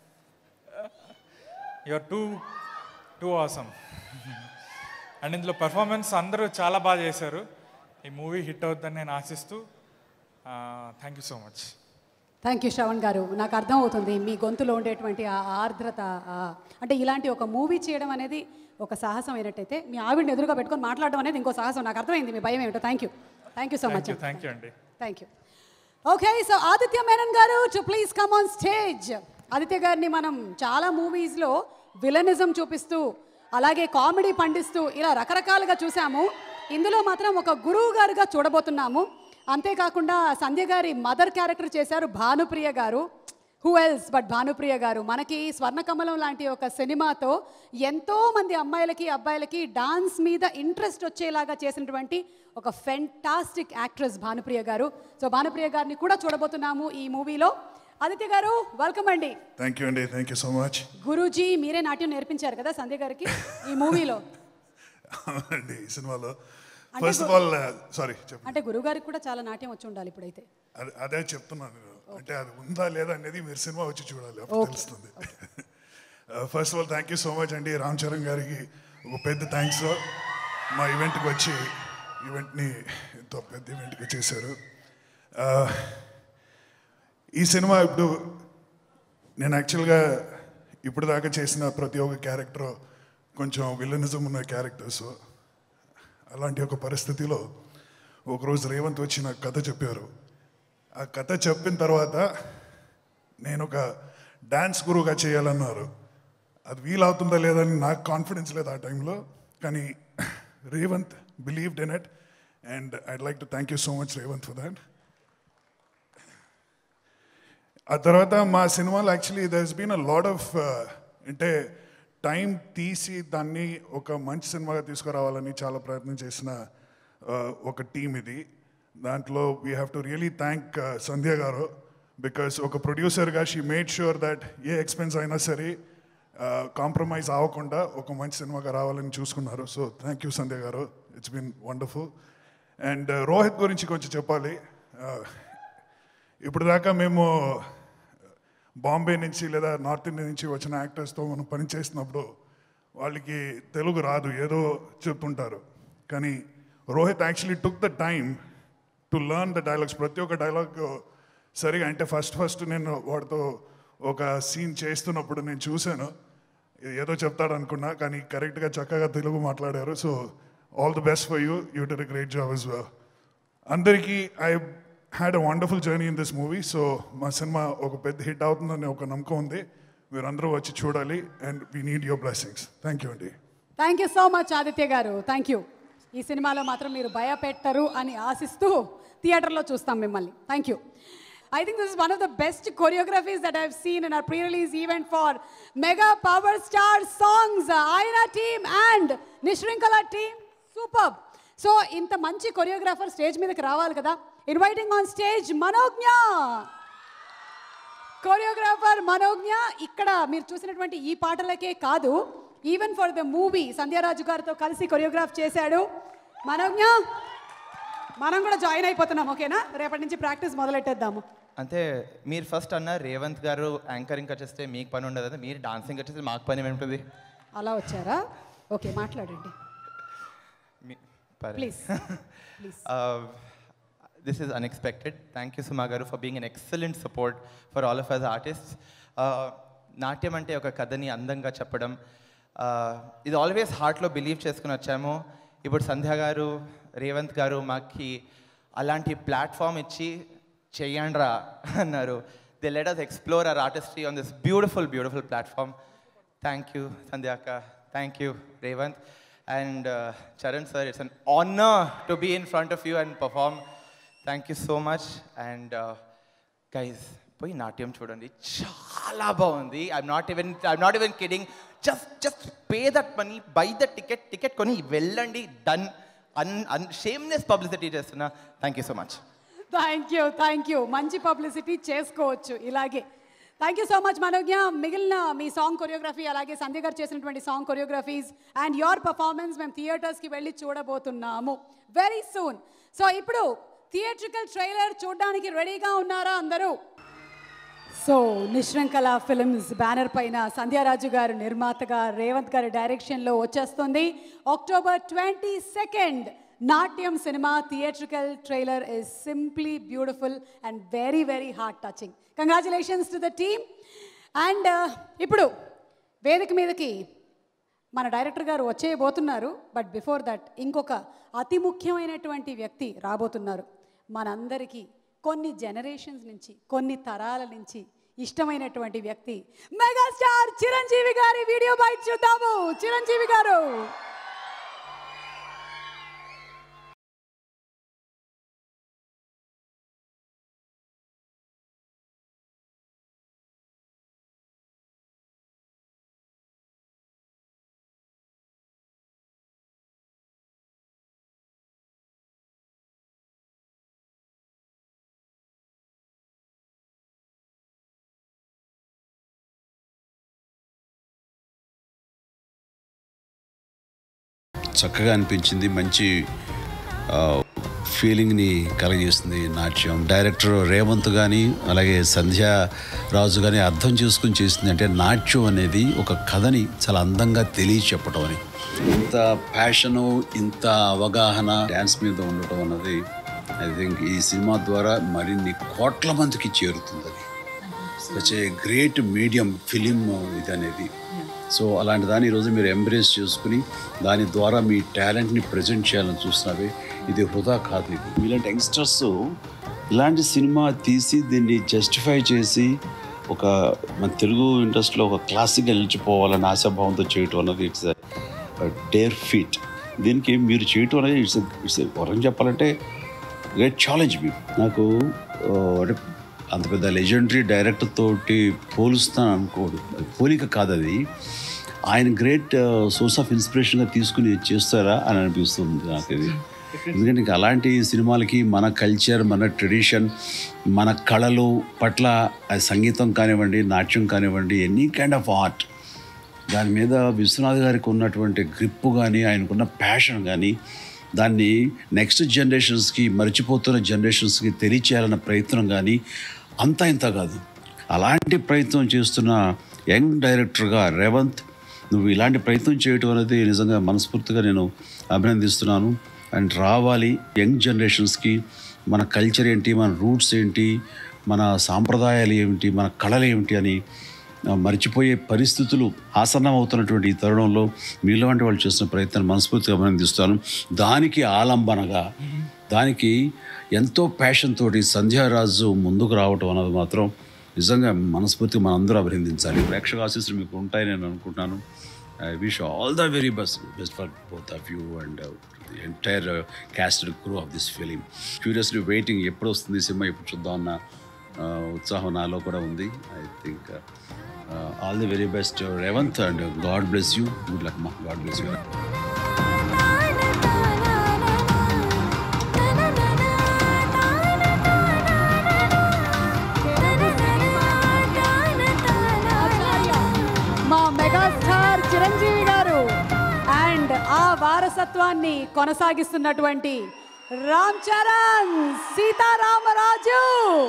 you're too too awesome and ఇందులో performance అందరూ చాలా బాగా చేశారు ఈ మూవీ హిట్ అవుతుందని నేను ఆశిస్తూ thank you so much thank you Shravan garu నాకు అర్థం అవుతుంది మీ గొంతులో ఉండేటువంటి ఆ ఆర్ద్రత ఆ, అంటే ఇలాంటి ఒక మూవీ చేయడం అనేది ఒక సాహసం అయినట్టయితే మీ ఆవిడని ఎదురుగా పెట్టుకొని మాట్లాడడం అనేది ఇంకో సాహసం నాకు అర్థమైంది మీ భయం ఏమిటో thank you thank you so much thank you thank you అండి thank you okay so Aditya Menon garu to please come on stage Aditya గారిని మనం చాలా మూవీస్లో విలనిజం చూపిస్తూ అలాగే కామెడీ పండిస్తూ ఇలా రకరకాలుగా చూసాము ఇందులో మాత్రం ఒక గురువు గారుగా చూడబోతున్నాము అంతేకాకుండా సంధ్య గారి మదర్ క్యారెక్టర్ చేశారు భానుప్రియ గారు హూ ఎల్స్ బట్ భానుప్రియ గారు మనకి స్వర్ణకమలం లాంటి ఒక సినిమాతో ఎంతో మంది అమ్మాయిలకి అబ్బాయిలకి డాన్స్ మీద ఇంట్రెస్ట్ వచ్చేలాగా చేసినటువంటి ఒక ఫెంటాస్టిక్ యాక్ట్రెస్ భానుప్రియ గారు సో భానుప్రియ గారిని కూడా చూడబోతున్నాము ఈ మూవీలో ఆదిత్య గారు వెల్కమ్ అండి థ్యాంక్ యూ అండి థ్యాంక్ యూ సో మచ్ గురూజీ మీరే నాట్యం నేర్పించారు కదా సంధ్య గారికి ఈ మూవీలో అండి ఈ సినిమాలో అంటే first of gu- all sorry చెప్పండి అంటే గురుగారికి కూడా చాలా నాట్యం వచ్చి ఉండాలి ఇప్పుడైతే అదే అదే చెప్తున్నాను నేను. అంటే అది ఉందా లేదా అనేది మీరు సినిమా వచ్చి చూడాలి అప్పుడు Okay. తెలుస్తుంది first of all thank you so much అండి రామ్ చరణ్ గారికి ఒక పెద్ద థ్యాంక్స్ మా ఈవెంట్కి వచ్చి ఈవెంట్ని ఎంతో పెద్ద ఈవెంట్గా చేశారు Uh, ఈ సినిమా ఇప్పుడు నేను యాక్చువల్గా ఇప్పుడు దాకా చేసిన ప్రతి ఒక్క క్యారెక్టర్ కొంచెం విలనిజం ఉన్న క్యారెక్టర్స్ అలాంటి ఒక పరిస్థితిలో ఒకరోజు రేవంత్ వచ్చి నాకు కథ చెప్పారు ఆ కథ చెప్పిన తర్వాత నేను ఒక డ్యాన్స్ గురువుగా చేయాలన్నారు అది వీలవుతుందా లేదని నాకు కాన్ఫిడెన్స్ లేదు ఆ టైంలో కానీ Revanth believed in it and I'd like to thank you so much Revanth for that ఆ తర్వాత మా సినిమాలో actually there's been a lot of అంటే టైం తీసి దాన్ని ఒక మంచి సినిమాగా తీసుకురావాలని చాలా ప్రయత్నం చేసిన uh, ఒక టీం ఇది దాంట్లో we have to really thank Sandhya garu because ఒక ప్రొడ్యూసర్గా she made sure that a expense అయినా సరే కాంప్రమైజ్ అవ్వకుండా ఒక మంచి సినిమాగా రావాలని చూసుకున్నారు so thank you Sandhya garu it's been wonderful and Rohit గురించి కొంచెం చెప్పాలి Uh, ఇప్పుడు దాకా మేము బాంబే నుంచి లేదా నార్త్ ఇండియా నుంచి వచ్చిన యాక్టర్స్తో మనం పని చేసినప్పుడు వాళ్ళకి తెలుగు రాదు ఏదో చెప్తుంటారు కానీ Rohit actually took the time to learn the dialogues ప్రతి ఒక్క డైలాగ్ సరిగా అంటే ఫస్ట్ ఫస్ట్ నేను వాడితో ఒక సీన్ చేస్తున్నప్పుడు నేను చూశాను ఏదో చెప్తాడు అనుకున్నా కానీ కరెక్ట్గా చక్కగా తెలుగు మాట్లాడారు so all the best for you you did great job as well అందరికీ I had a wonderful journey in this movie so మా సినిమా ఒక పెద్ద హిట్ అవుతుందని ఒక నమ్మకం ఉంది మీరందరూ వచ్చి చూడాలి and we need your blessings thank you అండి thank you so much Aditya garu thank you ఈ సినిమాలో మాత్రం మీరు భయపెట్టరు అని ఆశిస్తూ థియేటర్లో చూస్తాం మిమ్మల్ని thank you I think this is one of the best choreographies that I've seen in our pre release event for mega power star songs ఆయన టీమ్ అండ్ నిశ్రింకల టీమ్ సూపర్ సో ఇంత మంచి కొరియోగ్రాఫర్ స్టేజ్ మీదకి రావాలి కదా inviting on stage Manogna choreographer Manogna ఇక్కడ మీరు చూసినటువంటి ఈ పాటలకే కాదు even for the movie Sandhya Raju గారితో కలిసి కొరియోగ్రాఫ్ చేశాడు మనోజ్ఞ మనం కూడా జాయిన్ అయిపోతున్నాం ఓకేనా రేపటి నుంచి ప్రాక్టీస్ మొదలెట్టేద్దాము అంటే మీరు ఫస్ట్ అన్న రేవంత్ గారు యాంకరింగ్ వచ్చేస్తే మీకు పని ఉండదు అంటే మీరు డాన్సింగ్ వచ్చేస్తే మాకు పని ఏమిటి అలా వచ్చారా ఓకే మాట్లాడండి please please this is unexpected. Thank you, Suma Garu, for being an excellent support for all of us artists. Uh, నాట్యం అంటే ఒక కథని అందంగా చెప్పడం uh, ఇది ఆల్వేస్ హార్ట్లో బిలీవ్ చేసుకుని వచ్చాము ఇప్పుడు సంధ్య గారు రేవంత్ గారు మాకి అలాంటి ప్లాట్ఫామ్ ఇచ్చి చెయ్యండ్రా అన్నారు they let us explore our artistry on this beautiful beautiful platform thank you సంధ్యాక thank you Revanth and Charan sir it's an honour to be in front of you and perform thank you so much and guys పోయి నాట్యం చూడండి చాలా బాగుంది I'm not even I'm not even kidding just just pay that money by the ticket ticket కొని వెళ్ళండి done un un shameless publicity చేస్తున్నా thank you so much thank you thank you మంచి publicity చేసుకోవచ్చు ఇలాగే thank you so much Manogna మిగిలిన మీ song choreography అలాగే సంధ్య గారు చేసినటువంటి song choreographies and your performance మేము థియేటర్స్కి వెళ్ళి చూడబోతున్నాము వెరీ సూన్ సో ఇప్పుడు థియేట్రికల్ ట్రైలర్ చూడడానికి రెడీగా ఉన్నారా అందరూ సో నిశ్రంకల ఫిల్మ్స్ బ్యానర్ పైన సంధ్యారాజు గారు నిర్మాతగా రేవంత్ గారి డైరెక్షన్లో వచ్చేస్తుంది అక్టోబర్ ట్వంటీ సెకండ్ నాట్యం సినిమా theatrical trailer is simply beautiful and very very heart touching congratulations to the team and ఇప్పుడు వేదిక మీదకి మన డైరెక్టర్ గారు వచ్చేయబోతున్నారు బట్ బిఫోర్ దట్ ఇంకొక అతి ముఖ్యమైనటువంటి వ్యక్తి రాబోతున్నారు మనందరికీ కొన్ని జనరేషన్స్ నుంచి కొన్ని తరాల నుంచి ఇష్టమైనటువంటి వ్యక్తి మెగాస్టార్ చిరంజీవి గారి వీడియో బయట చూద్దాము చిరంజీవి గారు చక్కగా అనిపించింది మంచి ఆ, ఫీలింగ్ని కలగజేస్తుంది నాట్యం డైరెక్టర్ రేవంత్ కానీ అలాగే సంధ్య రాజు కానీ అర్థం చేసుకుని చేసింది అంటే నాట్యం అనేది ఒక కథని చాలా అందంగా తెలియ చెప్పడం అని ఇంత ప్యాషను ఇంత అవగాహన డ్యాన్స్ మీద ఉండటం అన్నది ఐ థింక్ ఈ సినిమా ద్వారా మరిన్ని కోట్ల మందికి చేరుతుంది అది such a great medium film ఇది అనేది సో అలాంటి దాన్ని ఈరోజు మీరు ఎంబ్రేస్ చేసుకుని దాని ద్వారా మీ టాలెంట్ని ప్రజెంట్ చేయాలని చూస్తున్నావే ఇది హృదా కాదు ఇది ఇలాంటి యంగ్స్టర్స్ ఇలాంటి సినిమా తీసి దీన్ని జస్టిఫై చేసి ఒక మన తెలుగు ఇండస్ట్రీలో ఒక క్లాసిక్గా నిలిచిపోవాలని ఆశాభావంతో చేయటం అన్నది ఇట్స్ డేర్ ఫీట్ దీనికి మీరు చేయటం అనేది ఇట్స్ ఇట్స్ వరం చెప్పాలంటే గ్రేట్ ఛాలెంజ్ మీకు నాకు ఆ, అంటే అంత పెద్ద లెజెండరీ డైరెక్టర్ తోటి పోలుస్తాను అనుకోడు అది పోలిక కాదు అది ఆయన గ్రేట్ సోర్స్ ఆఫ్ ఇన్స్పిరేషన్గా తీసుకుని చేస్తారా అని అనిపిస్తుంది నాకు ఇది ఎందుకంటే ఇంకా అలాంటి సినిమాలకి మన కల్చర్ మన ట్రెడిషన్ మన కళలు పట్ల అది సంగీతం కానివ్వండి నాట్యం కానివ్వండి ఎనీ కైండ్ ఆఫ్ ఆర్ట్ దాని మీద విశ్వనాథ్ గారికి ఉన్నటువంటి గ్రిప్ కానీ ఆయనకున్న ప్యాషన్ కానీ దాన్ని నెక్స్ట్ జనరేషన్స్కి మర్చిపోతున్న జనరేషన్స్కి తెలియచేయాలన్న ప్రయత్నం కానీ అంతా ఇంత కాదు అలాంటి ప్రయత్నం చేస్తున్న యంగ్ డైరెక్టర్గా రేవంత్ నువ్వు ఇలాంటి ప్రయత్నం చేయటం అనేది నిజంగా మనస్ఫూర్తిగా నేను అభినందిస్తున్నాను అండ్ రావాలి యంగ్ జనరేషన్స్కి మన కల్చర్ ఏంటి మన రూట్స్ ఏంటి మన సాంప్రదాయాలు ఏమిటి మన కళలు ఏమిటి అని ఆ, మర్చిపోయే పరిస్థితులు ఆసన్నం అవుతున్నటువంటి ఈ తరుణంలో మీలో వంటి వాళ్ళు చేస్తున్న ప్రయత్నాన్ని మనస్ఫూర్తిగా అభినందిస్తాను దానికి ఆలంబనగా దానికి ఎంతో ప్యాషన్ తోటి సంధ్యారాజు ముందుకు రావటం అన్నది మాత్రం నిజంగా మనస్ఫూర్తిగా మనందరూ అభినందించాలి ప్రేక్షక ఆశీస్సులు మీకు ఉంటాయని నేను అనుకుంటున్నాను I wish all the very best, best for both of you and uh, the entire uh, cast and crew of this film. Curiously waiting ఎప్పుడు వస్తుంది సినిమా ఎప్పుడు చూద్దాం అన్న uh, ఉత్సాహం నాలో కూడా ఉంది I think all the very best Revanth and God bless you good luck మా గాడ్ బ్లెస్ యూ మా మెగాస్టార్ చిరంజీవి గారు అండ్ ఆ వారసత్వాన్ని కొనసాగిస్తున్నటువంటి రామ్ చరణ్ సీతారామరాజు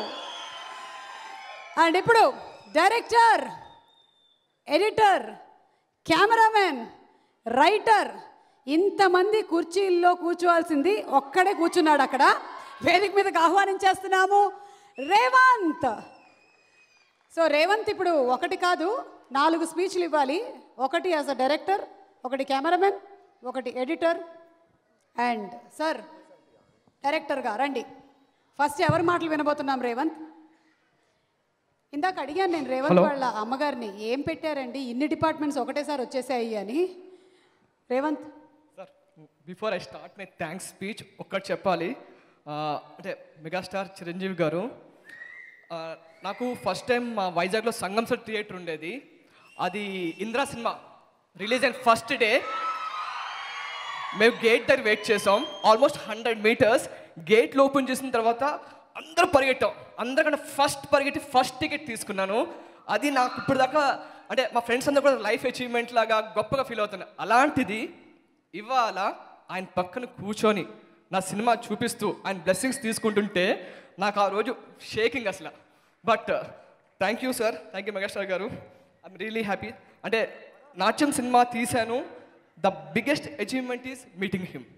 అండ్ ఇప్పుడు డైరెక్టర్ ఎడిటర్ కెమెరామెన్ రైటర్ ఇంతమంది కుర్చీల్లో కూర్చోవాల్సింది ఒక్కడే కూర్చున్నాడు అక్కడ వేదిక మీదకి ఆహ్వానించేస్తున్నాము రేవంత్ సో రేవంత్ ఇప్పుడు ఒకటి కాదు నాలుగు స్పీచ్లు ఇవ్వాలి ఒకటి యాజ్ అ డైరెక్టర్ ఒకటి కెమెరామెన్ ఒకటి ఎడిటర్ అండ్ సార్ డైరెక్టర్గా రండి ఫస్ట్ ఎవరి మాటలు వినబోతున్నాం రేవంత్ ఇందాక అడిగాను నేను రేవంత్ Hello. వాళ్ళ అమ్మగారిని ఏం పెట్టారండి ఇన్ని డిపార్ట్మెంట్స్ ఒకటేసారి వచ్చేసాయి అని Revanth before I start my thanks speech ఒక్కటి చెప్పాలి ఆ, అంటే మెగాస్టార్ చిరంజీవి గారు ఆ, నాకు ఫస్ట్ టైం మా వైజాగ్లో సంగం సార్ థియేటర్ ఉండేది అది ఇంద్రా సినిమా రిలీజ్ అయిన ఫస్ట్ డే మేము గేట్ దగ్గర వెయిట్ చేసాం ఆల్మోస్ట్ హండ్రెడ్ మీటర్స్ గేట్లు ఓపెన్ చేసిన తర్వాత అందరూ పరిగెట్టాం అందరికంటే ఫస్ట్ పరిగెట్టి ఫస్ట్ టికెట్ తీసుకున్నాను అది నాకు ఇప్పుడు దాకా అంటే మా ఫ్రెండ్స్ అందరూ కూడా లైఫ్ అచీవ్మెంట్ లాగా గొప్పగా ఫీల్ అవుతున్నారు అలాంటిది ఇవాళ ఆయన పక్కన కూర్చొని నా సినిమా చూపిస్తూ ఆయన బ్లెస్సింగ్స్ తీసుకుంటుంటే నాకు ఆ రోజు షేకింగ్ అసలు but thank you sir thank you megastar garu I'm really happy అంటే నాట్యం సినిమా తీశాను the biggest achievement is meeting him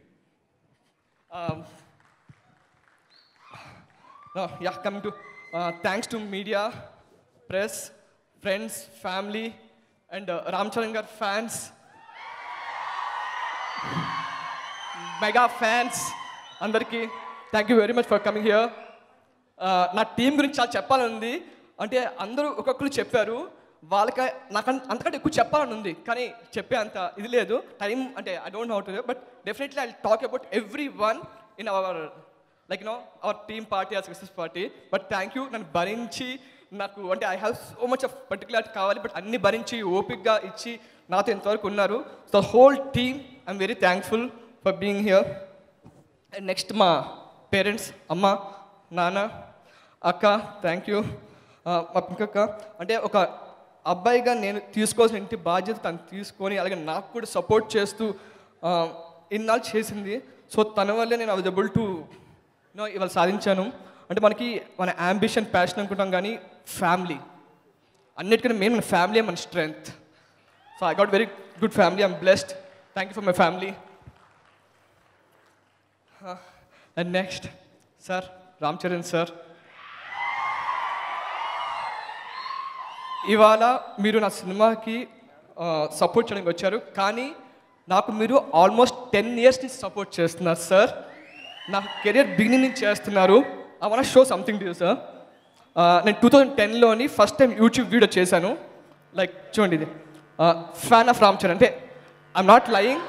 yeah coming to thanks to media press friends family and Ram Charan garu fans mega fans అందరికీ thank you very much for coming here నా team గురించి చాలా చెప్పాలని ఉంది అంటే అందరూ ఒక్కొక్కరు చెప్పారు వాళ్ళకి నాకు అంత- అంతకంటే ఎక్కువ చెప్పాలని ఉంది కానీ చెప్పే అంత ఇది లేదు టైం అంటే I don't know to but definitely I talk about everyone in our like no our team party ఆ success party but thank you నన్ను భరించి నాకు అంటే I have so much of particularity కావాలి బట్ అన్ని భరించి ఓపిక్గా ఇచ్చి నాతో ఇంతవరకు ఉన్నారు so whole team I'm very thankful for being here and next మా పేరెంట్స్ అమ్మ నాన్న అక్క థ్యాంక్ యూ మా పింకక్క అంటే ఒక అబ్బాయిగా నేను తీసుకోవాల్సిన ఇంటి బాధ్యత తను తీసుకొని అలాగే నాకు కూడా సపోర్ట్ చేస్తూ ఆ, ఇన్నాళ్ళు చేసింది సో తన వల్లే నేను ఐ ఎబుల్ టు నో ఇవాళ సాధించాను అంటే మనకి మన అంబిషన్ ప్యాషన్ అనుకుంటాం కానీ ఫ్యామిలీ అన్నిటికన్నా మెయిన్ మన ఫ్యామిలీ మన strength so I got very good family I'm blessed thank you for my family and next sir Ram Charan sir ఇవాళ మీరు నా సినిమాకి సపోర్ట్ చేయడానికి వచ్చారు కానీ నాకు మీరు ఆల్మోస్ట్ టెన్ ఇయర్స్ నుంచి సపోర్ట్ చేస్తున్నారు సార్ నా కెరియర్ బిగినింగ్ నుంచి చేస్తున్నారు I want show something to sir నేను టూ థౌజండ్ టెన్లోని ఫస్ట్ టైం యూట్యూబ్ వీడియో చేశాను లైక్ చూడండి ఇది ఫ్యాన్ ఆఫ్ రామ్ చరణ్ అంటే I'm not lying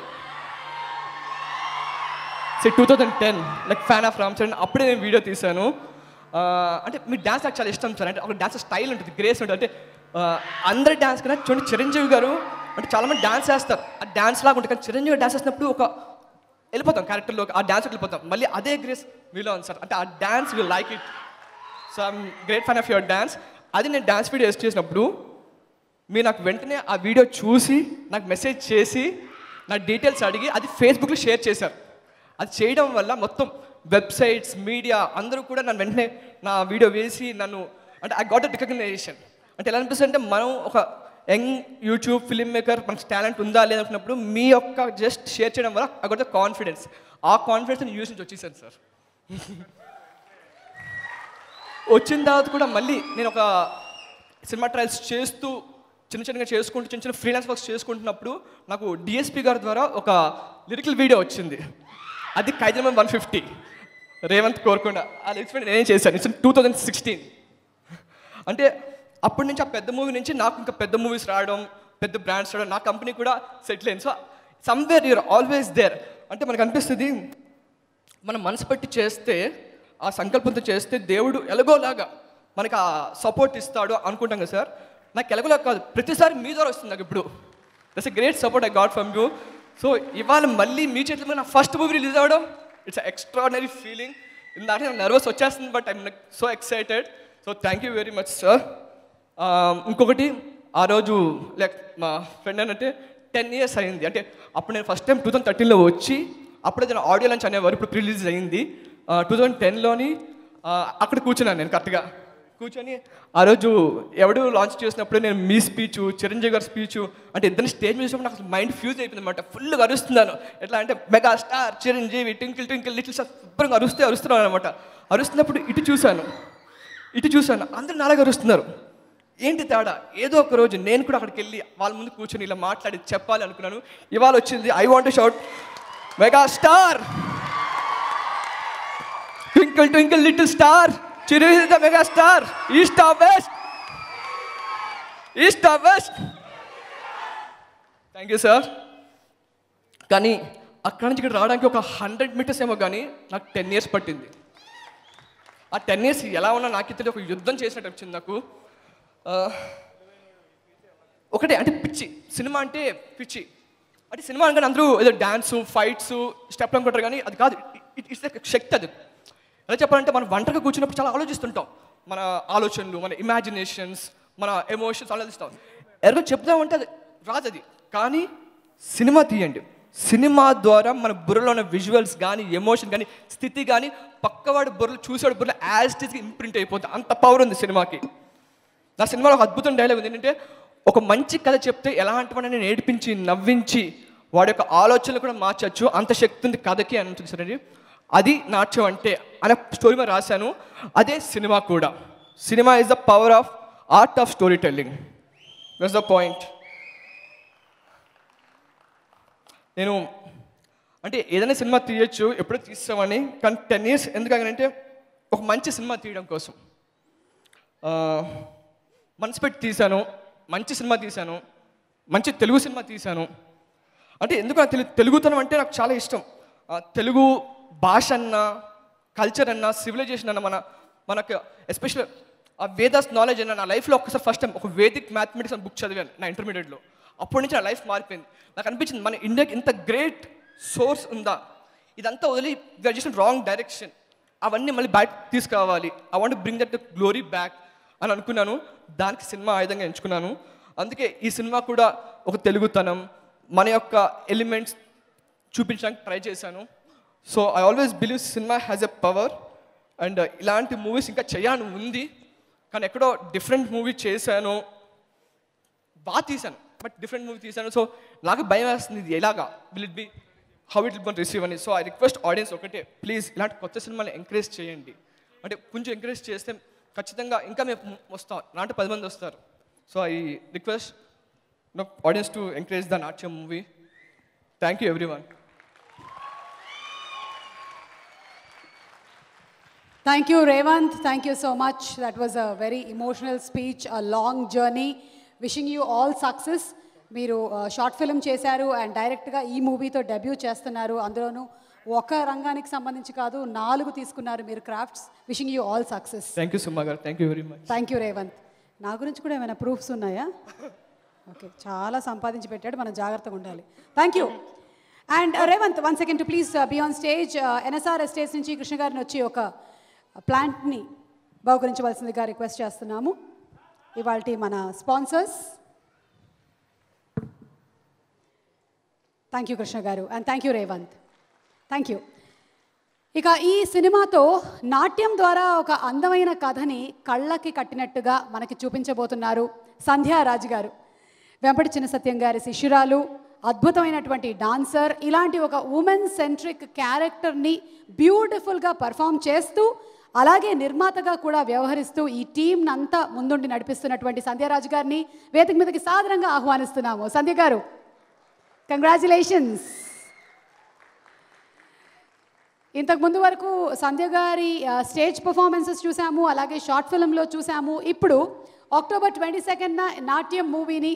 so two thousand ten like fan of Ram Charan అప్పుడే నేను వీడియో తీశాను ఆ, అంటే మీ డ్యాన్స్ నాకు చాలా ఇష్టం సార్ అంటే ఒక డ్యాన్స్ స్టైల్ ఉంటుంది గ్రేస్ ఉంటుంది అంటే ఆ, అందరి డ్యాన్స్ కన్నా చూడండి చిరంజీవి గారు అంటే చాలామంది డ్యాన్స్ చేస్తారు ఆ డ్యాన్స్ లాగా ఉంటుంది కానీ చిరంజీవి డ్యాన్స్ చేసినప్పుడు ఒక వెళ్ళిపోతాం క్యారెక్టర్లో ఆ డ్యాన్స్ వెళ్ళిపోతాం మళ్ళీ అదే గ్రేస్ మీలో ఉంది సార్ అంటే ఆ dance will like it so I'm great fan of your dance అది నేను డ్యాన్స్ వీడియో వేస్ట్ చేసినప్పుడు మీరు నాకు వెంటనే ఆ వీడియో చూసి నాకు మెసేజ్ చేసి నా డీటెయిల్స్ అడిగి అది ఫేస్బుక్లో షేర్ చేశారు అది చేయడం వల్ల మొత్తం వెబ్సైట్స్ మీడియా అందరూ కూడా నన్ను వెంటనే నా వీడియో వేసి నన్ను అంటే ఐ గాట్ అ రికగ్నైజేషన్ అంటే ఎలా అనిపిస్తుంది అంటే మనం ఒక యంగ్ యూట్యూబ్ ఫిల్మ్ మేకర్ మనకి టాలెంట్ ఉందా లేదనుకున్నప్పుడు మీ యొక్క జస్ట్ షేర్ చేయడం వల్ల ఐ గోట్ ద కాన్ఫిడెన్స్ ఆ కాన్ఫిడెన్స్ నేను యూస్ నుంచి వచ్చేసాను సార్ వచ్చిన తర్వాత కూడా మళ్ళీ నేను ఒక సినిమా ట్రయల్స్ చేస్తూ చిన్న చిన్నగా చేసుకుంటూ చిన్న చిన్న ఫ్రీలాన్స్ వర్క్స్ చేసుకుంటున్నప్పుడు నాకు డిఎస్పి గారి ద్వారా ఒక లిరికల్ వీడియో వచ్చింది అది ఖైదరాబాద్ వన్ ఫిఫ్టీ రేవంత్ కోరుకుండా ఆ లిరిక్స్ వీడియో నేనే చేశాను ఇట్స్ టూ థౌజండ్ సిక్స్టీన్ అంటే అప్పటి నుంచి ఆ పెద్ద మూవీ నుంచి నాకు ఇంకా పెద్ద మూవీస్ రావడం పెద్ద బ్రాండ్స్ నా కంపెనీ కూడా సెటిల్ అయింది so somewhere you're always there అంటే మనకు అనిపిస్తుంది మనం మనసు పెట్టి చేస్తే ఆ సంకల్పంతో చేస్తే దేవుడు ఎలాగోలాగా మనకి ఆ సపోర్ట్ ఇస్తాడు అనుకుంటాం కదా సార్ నాకు ఎలాగోలా కాదు ప్రతిసారి మీ ద్వారా వస్తుంది నాకు ఇప్పుడు that's a great support I got from you so ఇవాళ మళ్ళీ మీ చేతిలో మీద నా ఫస్ట్ మూవీ రిలీజ్ అవ్వడం ఇట్స్ ఎక్స్ట్రాడినరీ ఫీలింగ్ ఇందాక నాకు నర్వస్ వచ్చేస్తుంది but I'm so excited so thank you very much sir ఇంకొకటి ఆ రోజు లైక్ మా ఫ్రెండ్ అంటే టెన్ ఇయర్స్ అయింది అంటే అప్పుడు నేను ఫస్ట్ టైం టూ థౌసండ్ థర్టీన్లో వచ్చి అప్పుడే నేను ఆడియో లంచ్ అనేవారు ఇప్పుడు రిలీజ్ అయింది టూ థౌజండ్ టెన్లోని అక్కడ కూర్చున్నాను నేను కరెక్ట్గా కూర్చొని ఆ రోజు ఎవడు లాంచ్ చేసినప్పుడు నేను మీ స్పీచ్ చిరంజీవి గారి స్పీచ్ అంటే ఇద్దరిని స్టేజ్ మీద చూసినప్పుడు నాకు మైండ్ ఫ్యూజ్ అయిపోయింది అనమాట ఫుల్గా అరుస్తున్నాను ఎట్లా అంటే mega star Chiranjeevi twinkle twinkle little star శుభ్రంగా అరుస్తే అరుస్తున్నాను అనమాట అరుస్తున్నప్పుడు ఇటు చూశాను ఇటు చూశాను అందరూ నాలాగా అరుస్తున్నారు ఏంటి తేడా ఏదో ఒక రోజు నేను కూడా అక్కడికి వెళ్ళి వాళ్ళ ముందు కూర్చొని ఇలా మాట్లాడి చెప్పాలి అనుకున్నాను ఇవాళ వచ్చింది I want shout mega star twinkle twinkle little star Chiranjeevi the mega star east of west east of west thank you sir కానీ అక్కడ నుంచి ఇక్కడ రావడానికి ఒక హండ్రెడ్ మీటర్స్ ఏమో కానీ నాకు టెన్ ఇయర్స్ పట్టింది ఆ టెన్ ఇయర్స్ ఎలా ఉన్నా నాకు తెలియదు ఒక యుద్ధం చేసినట్టు వచ్చింది నాకు ఆ, ఒకటే అంటే పిచ్చి సినిమా అంటే పిచ్చి అంటే సినిమా అనగానే అందరూ ఏదో డ్యాన్స్ ఫైట్స్ స్టెప్ అనుకుంటారు కానీ అది కాదు ఇట్స్ శక్తి అది ఎలా చెప్పాలంటే మనం ఒంటరిగా కూర్చున్నప్పుడు చాలా ఆలోచిస్తుంటాం మన ఆలోచనలు మన ఇమాజినేషన్స్ మన ఎమోషన్స్ ఆలోచిస్తాం ఎవరికో చెప్దామంటే అది రాదు అది కానీ సినిమా తీయండి సినిమా ద్వారా మన బుర్రలో ఉన్న విజువల్స్ కానీ ఎమోషన్ కానీ స్థితి కానీ పక్కవాడి బుర్రలు చూసాడు బుర్రలో యాజ్ టీస్కి ఇంప్రింట్ అయిపోతుంది అంత పవర్ ఉంది సినిమాకి నా సినిమాలో ఒక అద్భుతం డైలాగ్ ఉంది ఏంటంటే ఒక మంచి కథ చెప్తే ఎలాంటి వాడిని నేర్పించి నవ్వించి వాడి యొక్క ఆలోచనలు కూడా మార్చచ్చు అంత శక్తి ఉంది కథకి అని ఉంటుంది సరే అది నాట్యం అంటే అనే స్టోరీ మీద రాశాను అదే సినిమా కూడా cinema is the power of art of storytelling that's the point నేను అంటే ఏదైనా సినిమా తీయొచ్చు ఎప్పుడో తీస్తామని కానీ టెన్ ఇయర్స్ ఎందుకంటే ఒక మంచి సినిమా తీయడం కోసం ఆ, మనసు పెట్టి తీశాను మంచి సినిమా తీశాను మంచి తెలుగు సినిమా తీశాను అంటే ఎందుకు నాకు తెలు తెలుగుతనం అంటే నాకు చాలా ఇష్టం ఆ, తెలుగు భాష అన్న కల్చర్ అన్న సివిలైజేషన్ అన్న మన మనకు ఎస్పెషల్ ఆ వేదాస్ నాలెడ్జ్ అన్న నా లైఫ్లో ఒక్కసారి ఫస్ట్ టైం ఒక వేదిక్ మ్యాథమెటిక్స్ అని బుక్ చదివాను నా ఇంటర్మీడియట్లో అప్పటి నుంచి నా లైఫ్ మారిపోయింది నాకు అనిపించింది మన ఇండియాకి ఇంత గ్రేట్ సోర్స్ ఉందా ఇదంతా వదిలి జస్ట్ రాంగ్ డైరెక్షన్ అవన్నీ మళ్ళీ బ్యాక్ తీసుకురావాలి I want bring that glory back అని అనుకున్నాను దానికి సినిమా ఆయుధంగా ఎంచుకున్నాను అందుకే ఈ సినిమా కూడా ఒక తెలుగుతనం మన యొక్క ఎలిమెంట్స్ చూపించడానికి ట్రై చేశాను so I always believe cinema has a power and ఇలాంటి మూవీస్ ఇంకా చేయాలని ఉంది కానీ ఎక్కడో డిఫరెంట్ మూవీ చేశాను బాగా తీశాను బట్ డిఫరెంట్ మూవీ తీశాను సో నాకు భయం వేస్తుంది ఇది ఎలాగా will it be how it will receive అని సో ఐ రిక్వెస్ట్ ఆడియన్స్ ఒకటే ప్లీజ్ ఇలాంటి కొత్త సినిమాని ఎంకరేజ్ చేయండి అంటే కొంచెం ఎంకరేజ్ చేస్తే ఖచ్చితంగా ఇంకా మేము వస్తాం నాటి పది మంది వస్తారు so I request audience to encourage the Natyam movie thank you everyone Thank you, Revant. Thank you so much. That was a very emotional speech, a long journey. Wishing you all success. మీరు short film చేశారు అండ్ డైరెక్ట్గా ఈ మూవీతో debut చేస్తున్నారు అందులోనూ ఒక రంగానికి సంబంధించి కాదు నాలుగు తీసుకున్నారు మీరు crafts wishing you all success thank you Suma garu thank you very much thank you Revanth నా గురించి కూడా ఏమైనా ప్రూఫ్స్ ఉన్నాయా ఓకే చాలా సంపాదించి పెట్టాడు మనం జాగ్రత్తగా ఉండాలి thank you and Revanth one second to please be on stage NSR Estates నుంచి కృష్ణ గారిని వచ్చి ఒక ప్లాంట్ని బహుకరించవలసిందిగా రిక్వెస్ట్ చేస్తున్నాము ఇవాళ మన sponsors thank you Krishna garu and thank you Revanth thank you ఇక ఈ సినిమాతో నాట్యం ద్వారా ఒక అందమైన కథని కళ్ళకి కట్టినట్టుగా మనకి చూపించబోతున్నారు సంధ్యారాజు గారు వెంపటి చిన్న సత్యం గారి శిష్యురాలు అద్భుతమైనటువంటి డాన్సర్ ఇలాంటి ఒక ఉమెన్ సెంట్రిక్ క్యారెక్టర్ని బ్యూటిఫుల్గా పర్ఫామ్ చేస్తూ అలాగే నిర్మాతగా కూడా వ్యవహరిస్తూ ఈ టీం అంతా ముందుండి నడిపిస్తున్నటువంటి సంధ్యారాజు గారిని వేదిక మీదకి సాదరంగా ఆహ్వానిస్తున్నాము సంధ్య గారు కంగ్రాచులేషన్స్ ఇంతకు ముందు వరకు సంధ్య గారి ఆ, స్టేజ్ పర్ఫార్మెన్సెస్ చూసాము అలాగే షార్ట్ ఫిల్మ్లో చూసాము ఇప్పుడు అక్టోబర్ ట్వంటీ సెకండ్న నాట్యం మూవీని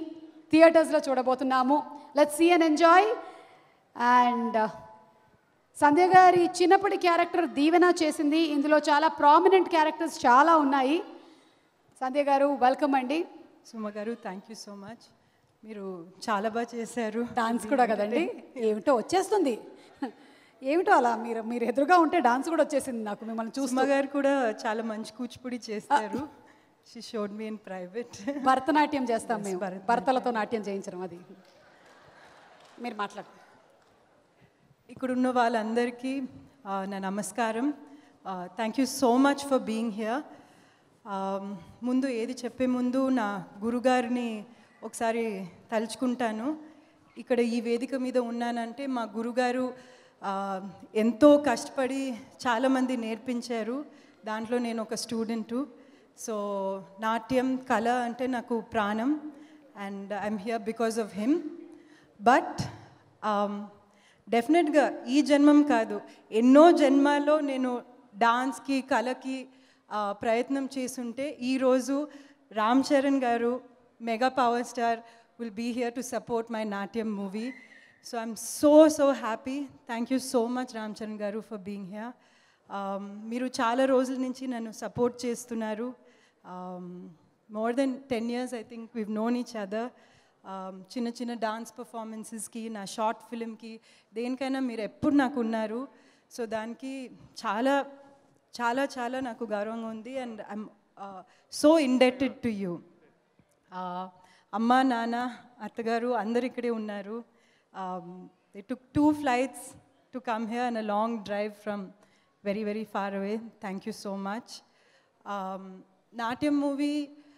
థియేటర్స్లో చూడబోతున్నాము let's see and enjoy and Sandhya గారి చిన్నప్పటి క్యారెక్టర్ దీవెన చేసింది ఇందులో చాలా ప్రామినెంట్ క్యారెక్టర్స్ చాలా ఉన్నాయి సంధ్య గారు వెల్కమ్ అండి సుమ గారు థ్యాంక్ యూ సో మచ్ మీరు చాలా బాగా చేశారు డాన్స్ కూడా కదండి ఏమిటో వచ్చేస్తుంది ఏమిటో అలా మీరు మీరు ఎదురుగా ఉంటే డాన్స్ కూడా వచ్చేసింది నాకు మిమ్మల్ని సుమ చూస్తూ గారు కూడా చాలా మంచి కూచిపూడి చేస్తారు she showed me in private Bharatanatyam చేస్తాం మేము భర్తలతో నాట్యం చేయించడం అది మీరు మాట్లాడండి ఇక్కడ ఉన్న వాళ్ళందరికీ ఆ, నా నమస్కారం thank you so much for being here ముందు ఏది చెప్పే ముందు నా గురుగారిని ఒకసారి తలుచుకుంటాను ఇక్కడ ఈ వేదిక మీద ఉన్నానంటే మా గురుగారు ఆ, ఎంతో కష్టపడి చాలామంది నేర్పించారు దాంట్లో నేను ఒక స్టూడెంటు సో నాట్యం కళ అంటే నాకు ప్రాణం and I'm here because of him but డెఫినెట్గా ఈ జన్మం కాదు ఎన్నో జన్మాల్లో నేను డాన్స్కి కళకి ఆ, ప్రయత్నం చేసుంటే ఈరోజు Ram Charan garu mega power star will be here to support my Natyam movie so I'm so so happy thank you so much Ram Charan garu for being here మీరు చాలా రోజుల నుంచి నన్ను సపోర్ట్ చేస్తున్నారు more than ten years I think we've known each other చిన్న చిన్న dance పర్ఫార్మెన్సెస్కి నా short ఫిల్మ్కి దేనికైనా మీరు ఎప్పుడు నాకు ఉన్నారు సో దానికి చాలా చాలా చాలా నాకు గౌరవంగా ఉంది and I'm so indebted to you అమ్మ నాన్న అత్తగారు అందరు ఇక్కడే ఉన్నారు they took two flights to come here and a long drive from very very far away thank you so much Natyam movie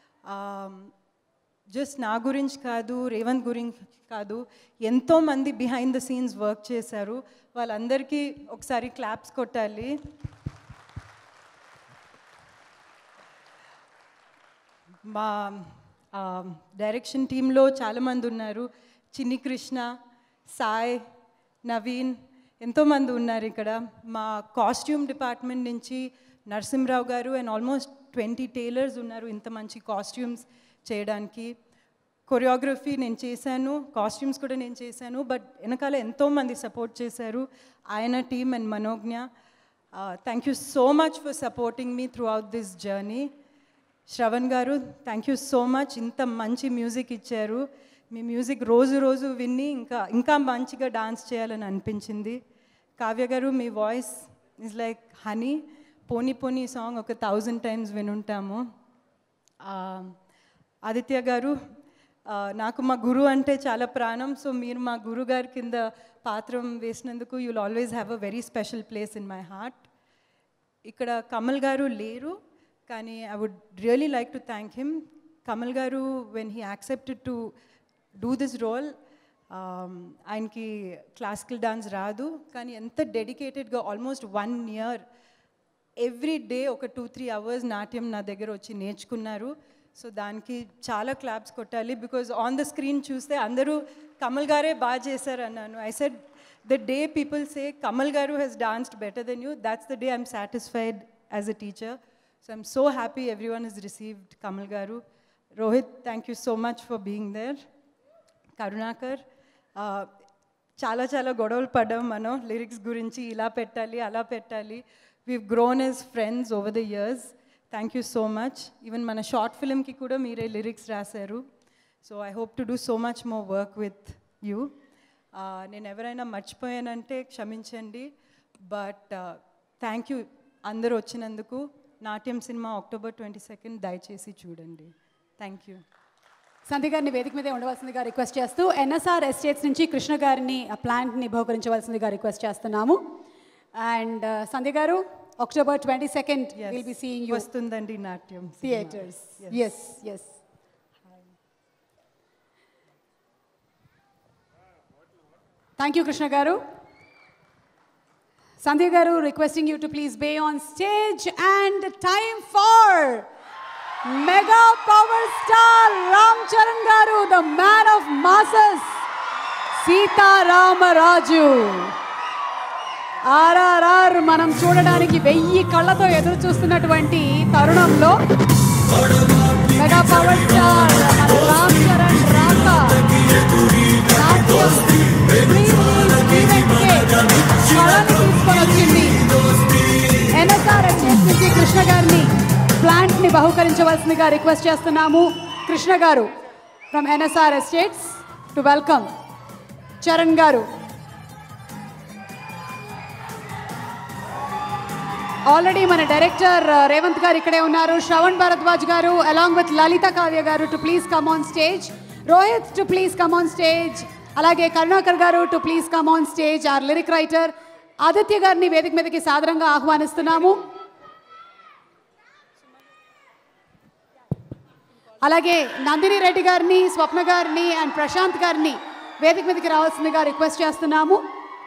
just నా గురించి కాదు రేవంత్ గురించి కాదు ఎంతోమంది బిహైండ్ ద సీన్స్ వర్క్ చేశారు వాళ్ళందరికీ ఒకసారి క్లాప్స్ కొట్టాలి మా డైరెక్షన్ టీంలో చాలామంది ఉన్నారు చిన్ని కృష్ణ సాయ్ నవీన్ ఎంతోమంది ఉన్నారు ఇక్కడ మా కాస్ట్యూమ్ డిపార్ట్మెంట్ నుంచి నరసింహరావు గారు అండ్ ఆల్మోస్ట్ ట్వంటీ టైలర్స్ ఉన్నారు ఇంత మంచి కాస్ట్యూమ్స్ చేయడానికి కొరియోగ్రఫీ నేను చేశాను కాస్ట్యూమ్స్ కూడా నేను చేశాను బట్ వెనకాల ఎంతోమంది సపోర్ట్ చేశారు ఆయన team and Manogna thank you so much for supporting me throughout this journey Shravan garu thank you so much ఇంత మంచి మ్యూజిక్ ఇచ్చారు మీ మ్యూజిక్ రోజు రోజు విని ఇంకా ఇంకా మంచిగా డాన్స్ చేయాలని అనిపించింది కావ్య గారు మీ voice is like honey pony pony song ఒక థౌజండ్ టైమ్స్ వినుంటాము ఆ, ఆదిత్య గారు ఆ, నాకు మా గురు అంటే చాలా ప్రాణం సో మీరు మా గురు గారి కింద పాత్రం వేసినందుకు you'll always have a very special place in my heart ఇక్కడ కమల్ గారు లేరు కానీ I would really like to thank him Kamal garu when he accepted to do this role ఆయనకి క్లాసికల్ డాన్స్ రాదు కానీ ఎంత డెడికేటెడ్గా almost one year every day ఒక two three hours Natyam నా దగ్గర వచ్చి నేర్చుకున్నారు సో దానికి చాలా క్లాప్స్ కొట్టాలి బికాజ్ ఆన్ ద స్క్రీన్ చూస్తే అందరూ కమల్ గారే బాగా చేశారు అన్నాను I said the day people say Kamal garu he's danced better than you that's the day I'm satisfied as a teacher so I'm so happy everyone he's received Kamal garu Rohit thank you so much for being there Karunakar ఆ, చాలా చాలా గొడవలు పడ్డాం మనం lyrics గురించి ఇలా పెట్టాలి అలా పెట్టాలి we grown as friends over the years thank you so much even మన షార్ట్ ఫిల్మ్కి కూడా మీరే లిరిక్స్ రాశారు so I hope to do so much more work with you నేను ఎవరైనా మర్చిపోయానంటే క్షమించండి బట్ థ్యాంక్ యూ అందరూ వచ్చినందుకు నాట్యం సినిమా అక్టోబర్ ట్వంటీ సెకండ్ దయచేసి చూడండి థ్యాంక్ యూ సంధ్య గారిని వేదిక మీదే ఉండవలసిందిగా రిక్వెస్ట్ చేస్తూ ఎన్ఎస్ఆర్ ఎస్టేట్స్ నుంచి కృష్ణ గారిని ఆ ప్లాంట్ని బహుకరించవలసిందిగా రిక్వెస్ట్ చేస్తున్నాము and Sandhya garu October twenty second will be seeing you వస్తుందండి Natyam theatres yes yes thank you Krishna garu Sandhya garu requesting you to please be on stage and time for mega power star Ram Charan garu the man of masses Sitaramaraju RRR మనం చూడడానికి వెయ్యి కళ్ళతో ఎదురు చూస్తున్నటువంటి తరుణంలో mega power star మన రామ్ చరణ్ రాక సహకరించవలసిందిగా రిక్వెస్ట్ చేస్తున్నాము Krishna garu from NSR Estates to welcome Charan garu already మన డైరెక్టర్ రేవంత్ గారు ఇక్కడే ఉన్నారు శ్రవణ్ భరద్వాజ్ గారు along with Lalitha Kavya garu to please come on stage Rohit to please come on stage అలాగే Karunakar garu to please come on stage our lyric writer Aditya గారిని వేదిక మీదకి సాదరంగా ఆహ్వానిస్తున్నాము అలాగే నందిని రెడ్డి గారిని స్వప్న గారిని అండ్ ప్రశాంత్ గారిని వేదిక మీదకి రావాల్సిందిగా రిక్వెస్ట్ చేస్తున్నాము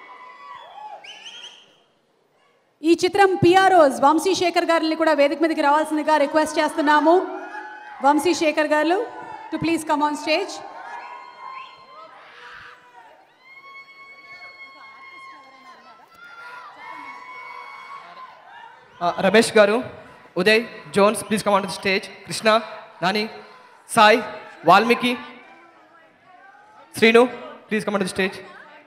ఈ చిత్రం పిఆర్ఓస్ వంశీ శేఖర్ గారిని కూడా వేదిక మీదకి రావాల్సిందిగా రిక్వెస్ట్ చేస్తున్నాము Vamsi Shekar garu to please come on stage Ramesh garu Uday Jones please come on to stage Krishna Nani Sai Valmiki Srinu please come on to stage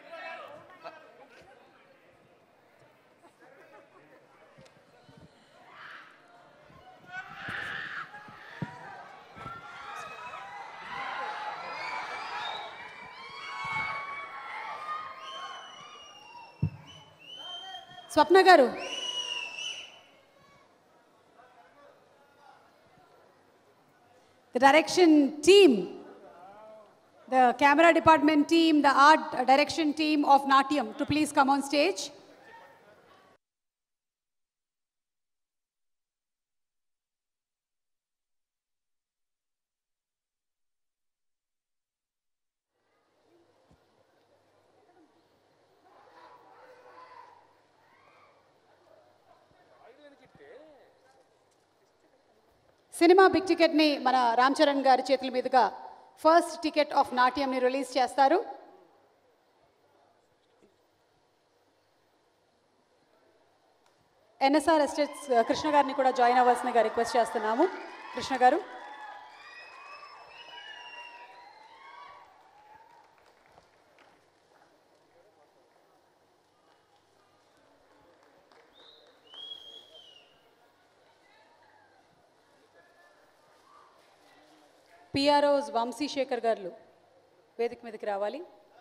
Swapna garu the direction team, the camera department team, the art direction team of Natyam to please come on stage. Cinema big టికెట్ని మన రామ్ చరణ్ గారి చేతుల మీదుగా first ticket of నాట్యంని release చేస్తారు NSR Estates Krishna గారిని కూడా join అవ్వాల్సిందిగా request చేస్తున్నాము కృష్ణ గారు పిఆర్ఓస్ వంశీ శేఖర్ గారు వేదిక మీదకి రావాలి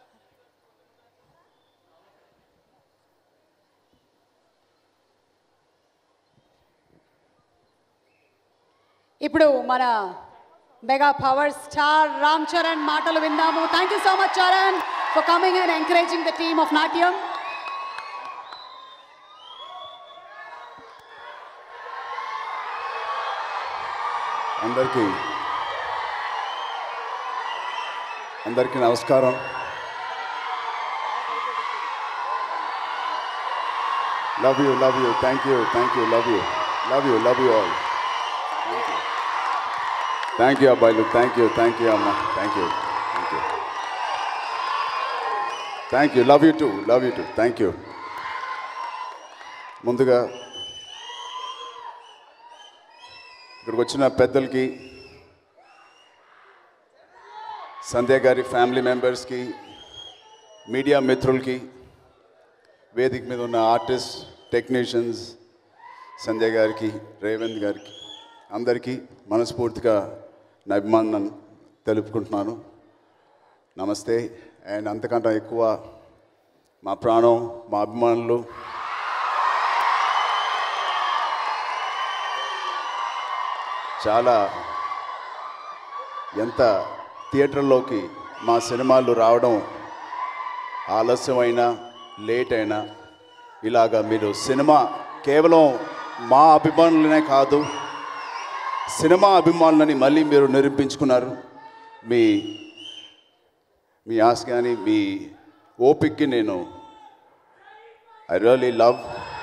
ఇప్పుడు మన mega power star Ram Charan మాటలు విందాము thank you so much Charan for coming and encouraging the team of Natyam అందరికీ అందరికీ నమస్కారం love you love you thank you thank you love you love you love you all thank you అబ్బాయిలు thank you thank you అమ్మ thank you thank you thank you love you too love you too thank you ముందుగా ఇక్కడికి వచ్చిన పెద్దలకి సంధ్య గారి family మెంబర్స్కి media మిత్రులకి వేదిక మీద ఉన్న ఆర్టిస్ట్ టెక్నీషియన్స్ సంజయ్ గారికి రేవంత్ గారికి అందరికీ మనస్ఫూర్తిగా నా అభిమానం తెలుపుకుంటున్నాను నమస్తే అండ్ అంతకంటే ఎక్కువ మా ప్రాణం మా అభిమానులు చాలా ఎంత థియేటర్లోకి మా సినిమాలు రావడం ఆలస్యమైనా లేట్ అయినా ఇలాగా మీరు సినిమా కేవలం మా అభిమానులనే కాదు సినిమా అభిమానులని మళ్ళీ మీరు నిరూపించుకున్నారు మీ మీ ఆశ కానీ మీ ఓపిక్కి నేను ఐ రియలీ లవ్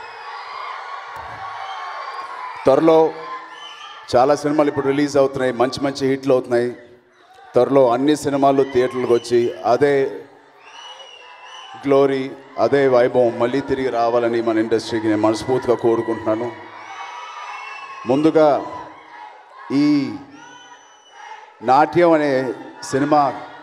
త్వరలో చాలా సినిమాలు ఇప్పుడు రిలీజ్ అవుతున్నాయి మంచి మంచి హిట్లు అవుతున్నాయి త్వరలో అన్ని సినిమాలు థియేటర్లకు వచ్చి అదే గ్లోరీ అదే వైభవం మళ్ళీ తిరిగి రావాలని మన ఇండస్ట్రీకి నేను మనస్ఫూర్తిగా కోరుకుంటున్నాను ముందుగా ఈ నాట్యం అనే cinema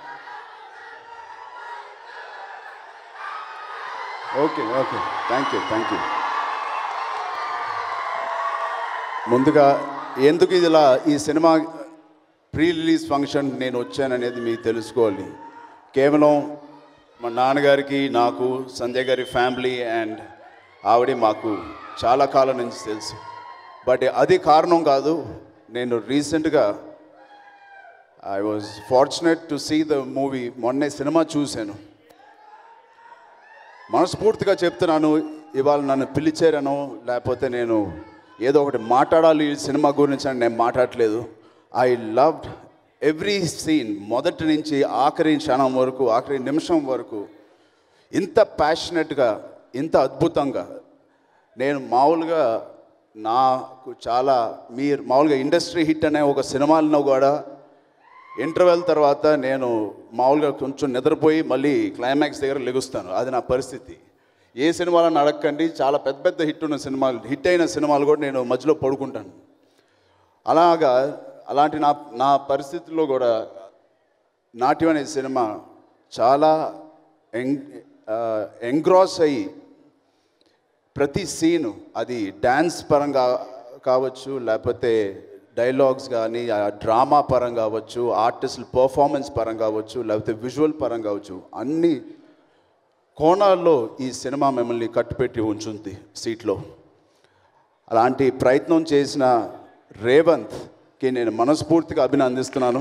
okay okay thank you thank you ముందుగా ఎందుకు ఇది ఇలా ఈ సినిమా ప్రీ రిలీజ్ ఫంక్షన్ నేను వచ్చాననేది మీకు తెలుసుకోవాలి కేవలం మా నాన్నగారికి నాకు సంజయ్ గారి ఫ్యామిలీ అండ్ ఆవిడ మాకు చాలా కాలం నుంచి తెలుసు బట్ అది కారణం కాదు నేను రీసెంట్గా I was fortunate to see the movie మొన్నే సినిమా చూశాను మనస్ఫూర్తిగా చెప్తున్నాను ఇవాళ నన్ను పిలిచారనో లేకపోతే నేను ఏదో ఒకటి మాట్లాడాలి ఈ సినిమా గురించి అని నేను మాట్లాడట్లేదు ఐ లవ్డ్ ఎవ్రీ సీన్ మొదటి నుంచి ఆఖరి క్షణం వరకు ఆఖరి నిమిషం వరకు ఇంత ప్యాషనెట్గా ఇంత అద్భుతంగా నేను మామూలుగా నాకు చాలా మీరు మామూలుగా ఇండస్ట్రీ హిట్ అనే ఒక సినిమాలను కూడా ఇంటర్వెల్ తర్వాత నేను మామూలుగా కొంచెం నిద్రపోయి మళ్ళీ క్లైమాక్స్ దగ్గర లెగుస్తాను అది నా పరిస్థితి ఏ సినిమాలను అడగకండి చాలా పెద్ద పెద్ద హిట్ ఉన్న సినిమాలు హిట్ అయిన సినిమాలు కూడా నేను మధ్యలో పడుకుంటాను అలాగా అలాంటి నా నా పరిస్థితుల్లో కూడా నాట్యం అనే సినిమా చాలా ఎంగ్ ఎంగ్రాస్ అయ్యి ప్రతి సీను అది డ్యాన్స్ పరంగా కావచ్చు లేకపోతే డైలాగ్స్ కానీ ఆ డ్రామా పరంగా కావచ్చు ఆర్టిస్టుల పర్ఫార్మెన్స్ పరంగా కావచ్చు లేకపోతే విజువల్ పరంగా కావచ్చు అన్ని కోణాల్లో ఈ సినిమా మిమ్మల్ని కట్టుపెట్టి ఉంచుంది సీట్లో అలాంటి ప్రయత్నం చేసిన రేవంత్కి నేను మనస్ఫూర్తిగా అభినందిస్తున్నాను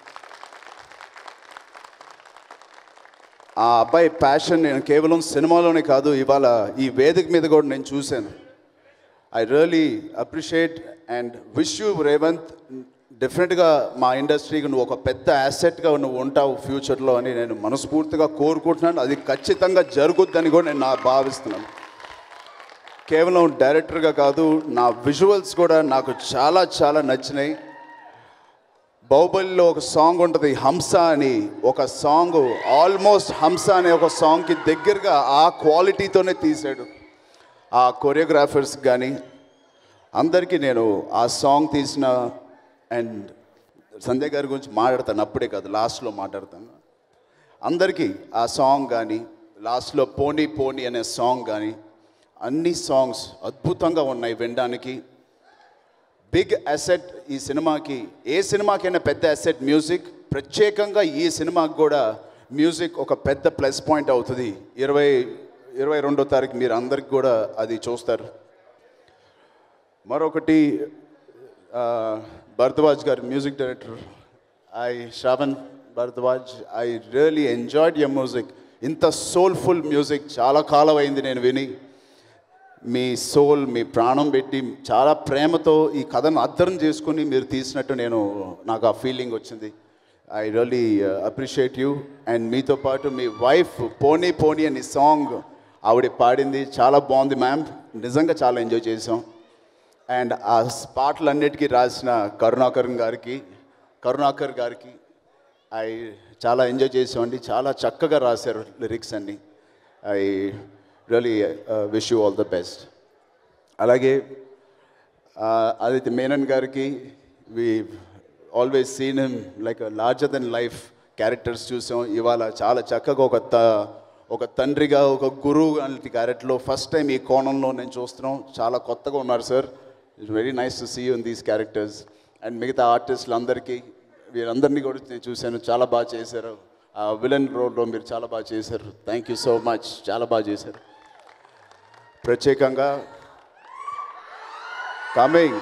ఆ అబ్బాయి ప్యాషన్ నేను కేవలం సినిమాలోనే కాదు ఇవాళ ఈ వేదిక మీద కూడా నేను చూశాను I really appreciate and wish you Revanth డెఫినెట్గా మా ఇండస్ట్రీకి నువ్వు ఒక పెద్ద యాసెట్గా నువ్వు ఉంటావు ఫ్యూచర్లో అని నేను మనస్ఫూర్తిగా కోరుకుంటున్నాను అది ఖచ్చితంగా జరుగుద్దని కూడా నేను నా భావిస్తున్నాను కేవలం డైరెక్టర్గా కాదు నా విజువల్స్ కూడా నాకు చాలా చాలా నచ్చినాయి బాహుబలిలో ఒక సాంగ్ ఉంటుంది హంస అని ఒక సాంగ్ ఆల్మోస్ట్ హంస అనే ఒక సాంగ్కి దగ్గరగా ఆ క్వాలిటీతోనే తీశాడు ఆ కొరియోగ్రాఫర్స్ కానీ అందరికీ నేను ఆ సాంగ్ తీసిన అండ్ సంజయ్ గారి గురించి మాట్లాడతాను అప్పుడే కాదు లాస్ట్లో మాట్లాడతాను అందరికీ ఆ సాంగ్ కానీ లాస్ట్లో పోనీ పోనీ అనే సాంగ్ కానీ అన్ని సాంగ్స్ అద్భుతంగా ఉన్నాయి వినడానికి బిగ్ అసెట్ ఈ సినిమాకి ఏ సినిమాకైనా పెద్ద అసెట్ మ్యూజిక్ ప్రత్యేకంగా ఈ సినిమాకి కూడా మ్యూజిక్ ఒక పెద్ద ప్లస్ పాయింట్ అవుతుంది ఇరవై ఇరవై రెండో తారీఖు మీరు అందరికి కూడా అది చూస్తారు మరొకటి ఆ, Bharadwaj garu music director I Shravan Bharadwaj I really enjoyed your music ఇంత సోల్ఫుల్ మ్యూజిక్ చాలా కాలం అయింది నేను విని మీ సోల్ మీ ప్రాణం పెట్టి చాలా ప్రేమతో ఈ కథను అర్థం చేసుకుని మీరు తీసినట్టు నేను నాకు ఆ ఫీలింగ్ వచ్చింది I really appreciate you and మీతో పాటు మీ వైఫ్ పోనీ పోనీ అని సాంగ్ ఆవిడ పాడింది చాలా బాగుంది మ్యామ్ నిజంగా చాలా ఎంజాయ్ చేసాం అండ్ ఆ పాటలన్నిటికీ రాసిన కరుణాకర్ గారికి కరుణాకర్ గారికి ఐ చాలా ఎంజాయ్ చేసామండి చాలా చక్కగా రాశారు లిరిక్స్ అన్ని I really wish you all the best అలాగే ఆదిత్య మేనన్ గారికి we always seen him like larger than life characters చూసాం ఇవాళ చాలా చక్కగా ఒక త ఒక తండ్రిగా ఒక గురువు లాంటి క్యారెక్టర్లో ఫస్ట్ టైం ఈ కోణంలో నేను చూస్తున్నాం చాలా కొత్తగా ఉన్నారు sir it's very nice to see in these characters and మిగతా ఆర్టిస్టులు అందరికీ వీరందరినీ కూడా నేను చూశాను చాలా బాగా చేశారు ఆ విలన్ రోల్లో మీరు చాలా బాగా చేశారు థ్యాంక్ యూ సో మచ్ చాలా బాగా చేశారు ప్రత్యేకంగా కమింగ్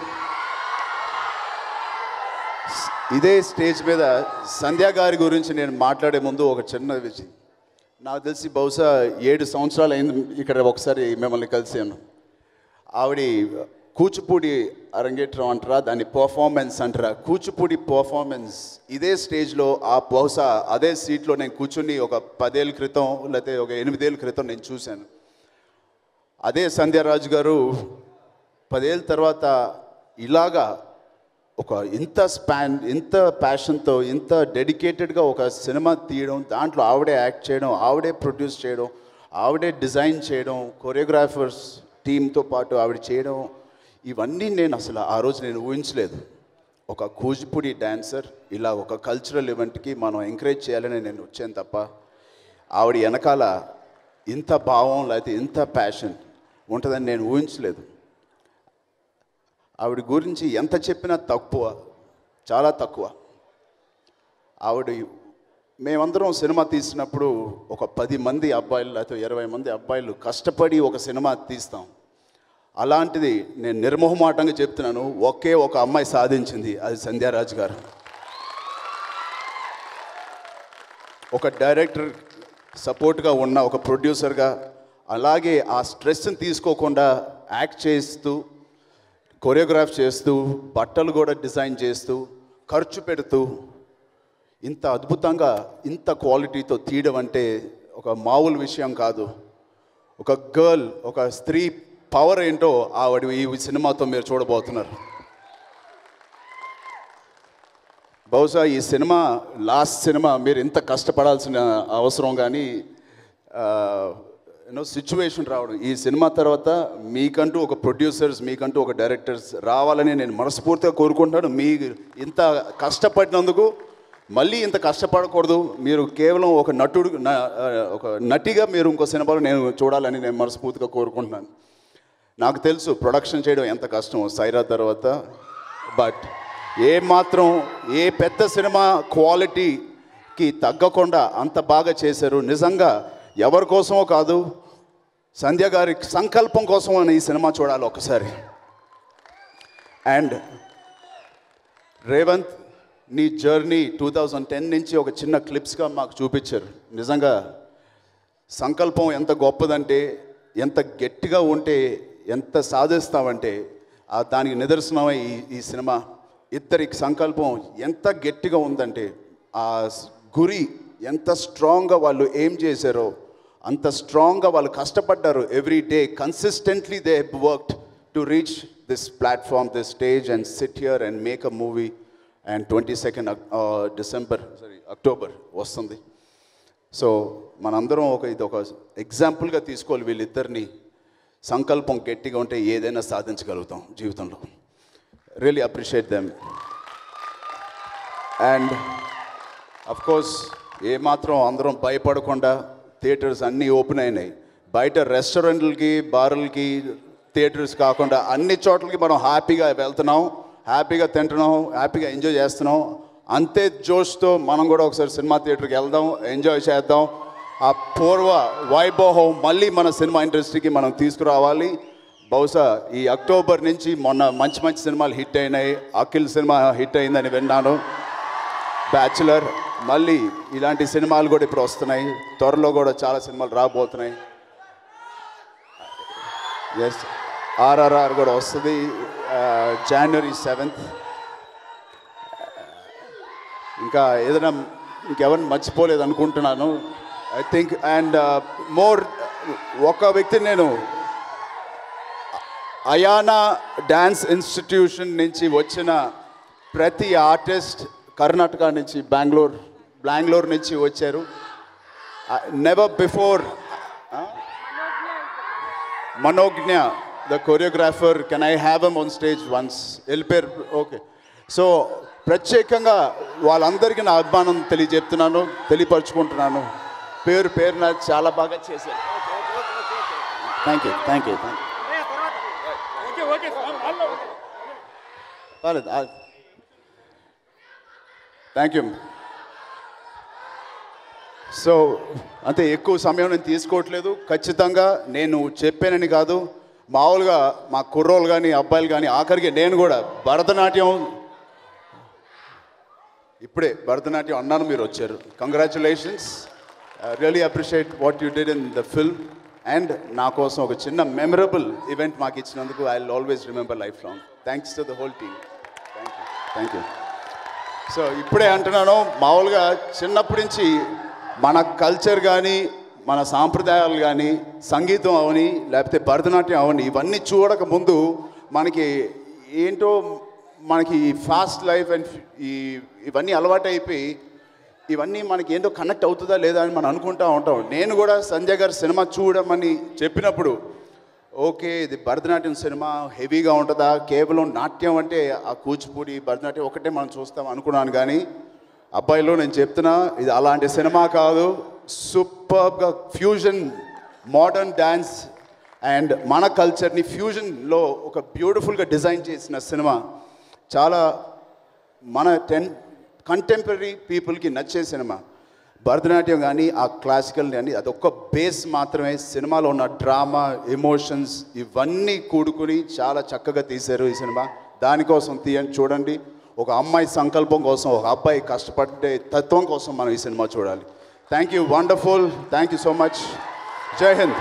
ఇదే స్టేజ్ మీద సంధ్యా గారి గురించి నేను మాట్లాడే ముందు ఒక చిన్న విషయం నాకు తెలిసి బహుశా ఏడు సంవత్సరాలు అయింది ఇక్కడ ఒకసారి మిమ్మల్ని కలిసాను ఆవిడ కూచిపూడి అరంగేట్రం అంటారా దాని పర్ఫార్మెన్స్ అంటారా కూచిపూడి పర్ఫార్మెన్స్ ఇదే స్టేజ్లో ఆ బహుశా అదే సీట్లో నేను కూర్చుని ఒక పదేళ్ళ క్రితం లేకపోతే ఒక ఎనిమిదేళ్ళ క్రితం నేను చూశాను అదే సంధ్యారాజు గారు పదేళ్ళ తర్వాత ఇలాగా ఒక ఇంత స్పాన్ ఇంత ప్యాషన్తో ఇంత డెడికేటెడ్గా ఒక సినిమా తీయడం దాంట్లో ఆవిడే యాక్ట్ చేయడం ఆవిడే ప్రొడ్యూస్ చేయడం ఆవిడే డిజైన్ చేయడం కొరియోగ్రాఫర్స్ టీంతో పాటు ఆవిడ చేయడం ఇవన్నీ నేను అసలు ఆ రోజు నేను ఊహించలేదు ఒక కూచిపూడి డాన్సర్ ఇలా ఒక కల్చరల్ ఈవెంట్కి మనం ఎంకరేజ్ చేయాలని నేను వచ్చాను తప్ప ఆవిడ వెనకాల ఇంత భావం లేకపోతే ఇంత ప్యాషన్ ఉంటుందని నేను ఊహించలేదు ఆవిడ గురించి ఎంత చెప్పినా తక్కువ చాలా తక్కువ ఆవిడ మేమందరం సినిమా తీసినప్పుడు ఒక పది మంది అబ్బాయిలు లేకపోతే ఇరవై మంది అబ్బాయిలు కష్టపడి ఒక సినిమా తీస్తాం అలాంటిది నేను నిర్మోహమాటంగా చెప్తున్నాను ఒకే ఒక అమ్మాయి సాధించింది అది సంధ్యారాజ్ గారు ఒక డైరెక్టర్ సపోర్ట్గా ఉన్న ఒక ప్రొడ్యూసర్గా అలాగే ఆ స్ట్రెస్ని తీసుకోకుండా యాక్ట్ చేస్తూ కొరియోగ్రాఫ్ చేస్తూ బట్టలు కూడా డిజైన్ చేస్తూ ఖర్చు పెడుతూ ఇంత అద్భుతంగా ఇంత క్వాలిటీతో తీయడం అంటే ఒక మామూలు విషయం కాదు ఒక గర్ల్ ఒక స్త్రీ పవర్ ఏంటో ఆవిడ ఈ సినిమాతో మీరు చూడబోతున్నారు బహుశా ఈ సినిమా లాస్ట్ సినిమా మీరు ఇంత కష్టపడాల్సిన అవసరం కానీ యూనో సిచ్యువేషన్ రావడం ఈ సినిమా తర్వాత మీకంటూ ఒక ప్రొడ్యూసర్స్ మీకంటూ ఒక డైరెక్టర్స్ రావాలని నేను మనస్ఫూర్తిగా కోరుకుంటున్నాను మీ ఇంత కష్టపడినందుకు మళ్ళీ ఇంత కష్టపడకూడదు మీరు కేవలం ఒక నటుడు న- ఆ, ఒక నటిగా మీరు ఇంకో సినిమాలో నేను చూడాలని నేను మనస్ఫూర్తిగా కోరుకుంటున్నాను నాకు తెలుసు ప్రొడక్షన్ చేయడం ఎంత కష్టం సైరా తర్వాత బట్ ఏ మాత్రం ఏ పెద్ద సినిమా క్వాలిటీకి తగ్గకుండా అంత బాగా చేశారు నిజంగా ఎవరి కోసమో కాదు సంధ్య గారి సంకల్పం కోసం అని ఈ సినిమా చూడాలి ఒకసారి అండ్ రేవంత్ నీ జర్నీ టూ థౌజండ్ టెన్ నుంచి ఒక చిన్న క్లిప్స్గా మాకు చూపించారు నిజంగా సంకల్పం ఎంత గొప్పదంటే ఎంత గట్టిగా ఉంటే ఎంత సాధిస్తామంటే ఆ దానికి నిదర్శనమై ఈ ఈ సినిమా ఇద్దరికి సంకల్పం ఎంత గట్టిగా ఉందంటే ఆ స్- గురి ఎంత స్ట్రాంగ్గా వాళ్ళు ఏం చేశారో అంత స్ట్రాంగ్గా వాళ్ళు కష్టపడ్డారు every day consistently they worked to reach this platform this stage and sit here and make a movie and twenty second December sorry October వస్తుంది సో మనందరం ఒక ఇది ఒక ఎగ్జాంపుల్గా తీసుకోవాలి వీళ్ళిద్దరిని సంకల్పం గట్టిగా ఉంటే ఏదైనా సాధించగలుగుతాం జీవితంలో really appreciate them and of course ఏమాత్రం అందరం భయపడకుండా థియేటర్స్ అన్నీ ఓపెన్ అయినాయి బయట రెస్టారెంట్లకి బార్లకి థియేటర్స్ కాకుండా అన్ని చోట్లకి మనం హ్యాపీగా వెళ్తున్నాం హ్యాపీగా తింటున్నాం హ్యాపీగా ఎంజాయ్ చేస్తున్నాం అంతే జోష్తో మనం కూడా ఒకసారి సినిమా థియేటర్కి వెళ్దాం ఎంజాయ్ చేద్దాం ఆ పూర్వ వైభవం మళ్ళీ మన సినిమా ఇండస్ట్రీకి మనం తీసుకురావాలి బహుశా ఈ అక్టోబర్ నుంచి మొన్న మంచి మంచి సినిమాలు హిట్ అయినాయి అఖిల్ సినిమా హిట్ అయిందని విన్నాను బ్యాచులర్ మళ్ళీ ఇలాంటి సినిమాలు కూడా ఇప్పుడు వస్తున్నాయి త్వరలో కూడా చాలా సినిమాలు రాబోతున్నాయి ఎస్ ఆర్ఆర్ఆర్ కూడా వస్తుంది జనవరి సెవెంత్ ఇంకా ఏదైనా ఇంకెవరిని మర్చిపోలేదు అనుకుంటున్నాను ఐ థింక్ అండ్ మోర్ ఒక వ్యక్తి నేను అయానా డ్యాన్స్ ఇన్స్టిట్యూషన్ నుంచి వచ్చిన ప్రతి ఆర్టిస్ట్ కర్ణాటక నుంచి బెంగళూరు బెంగళూరు నుంచి వచ్చారు never before Manogna the choreographer can I have M on stage once వెళ్ళిపోయారు ఓకే సో ప్రత్యేకంగా వాళ్ళందరికీ నా అభిమానం తెలియజెప్తున్నాను తెలియపరుచుకుంటున్నాను పేరు పేరున చాలా బాగా చేశారు thank you thank you thank పర్లేదు థ్యాంక్ యూ సో అంతే ఎక్కువ సమయం నేను తీసుకోవట్లేదు ఖచ్చితంగా నేను చెప్పానని కాదు మామూలుగా మా కుర్రోళ్ళు కానీ అబ్బాయిలు కానీ ఆఖరికి నేను కూడా భరతనాట్యం ఇప్పుడే భరతనాట్యం అన్నాను మీరు వచ్చారు congratulations really appreciate what you did in the film and నా కోసం ఒక చిన్న మెమరబుల్ ఈవెంట్ మాకు ఇచ్చినందుకు I will always remember life long thanks to the whole team thank you thank you so ఇప్పుడే అంటున్నాను మామూలుగా చిన్నప్పటి నుంచి మన కల్చర్ కానీ మన సాంప్రదాయాలు కానీ సంగీతం అవని లేకపోతే భరతనాట్యం అవని ఇవన్నీ చూడక ముందు మనకి ఏంటో మనకి ఫాస్ట్ లైఫ్ అండ్ ఈ ఇవన్నీ అలవాటు అయిపోయి ఇవన్నీ మనకి ఏంటో కనెక్ట్ అవుతుందా లేదా అని మనం అనుకుంటా ఉంటాం నేను కూడా సంజయ్ గారు సినిమా చూడమని చెప్పినప్పుడు ఓకే ఇది భరతనాట్యం సినిమా హెవీగా ఉంటుందా కేవలం నాట్యం అంటే ఆ కూచిపూడి భరతనాట్యం ఒకటే మనం చూస్తాం అనుకున్నాను కానీ అబ్బాయిలో నేను చెప్తున్నా ఇది అలాంటి సినిమా కాదు సూపర్గా ఫ్యూజన్ మోడర్న్ డ్యాన్స్ అండ్ మన కల్చర్ని ఫ్యూజన్లో ఒక బ్యూటిఫుల్గా డిజైన్ చేసిన సినిమా చాలా మన టెన్ కంటెంపరీ పీపుల్కి నచ్చే సినిమా భరతనాట్యం కానీ ఆ క్లాసికల్ కానీ అదొక బేస్ మాత్రమే సినిమాలో ఉన్న డ్రామా ఎమోషన్స్ ఇవన్నీ కూడుకుని చాలా చక్కగా తీశారు ఈ సినిమా దానికోసం తీయండి చూడండి ఒక అమ్మాయి సంకల్పం కోసం ఒక అబ్బాయి కష్టపడే తత్వం కోసం మనం ఈ సినిమా చూడాలి thank you wonderful thank you so much జై హింద్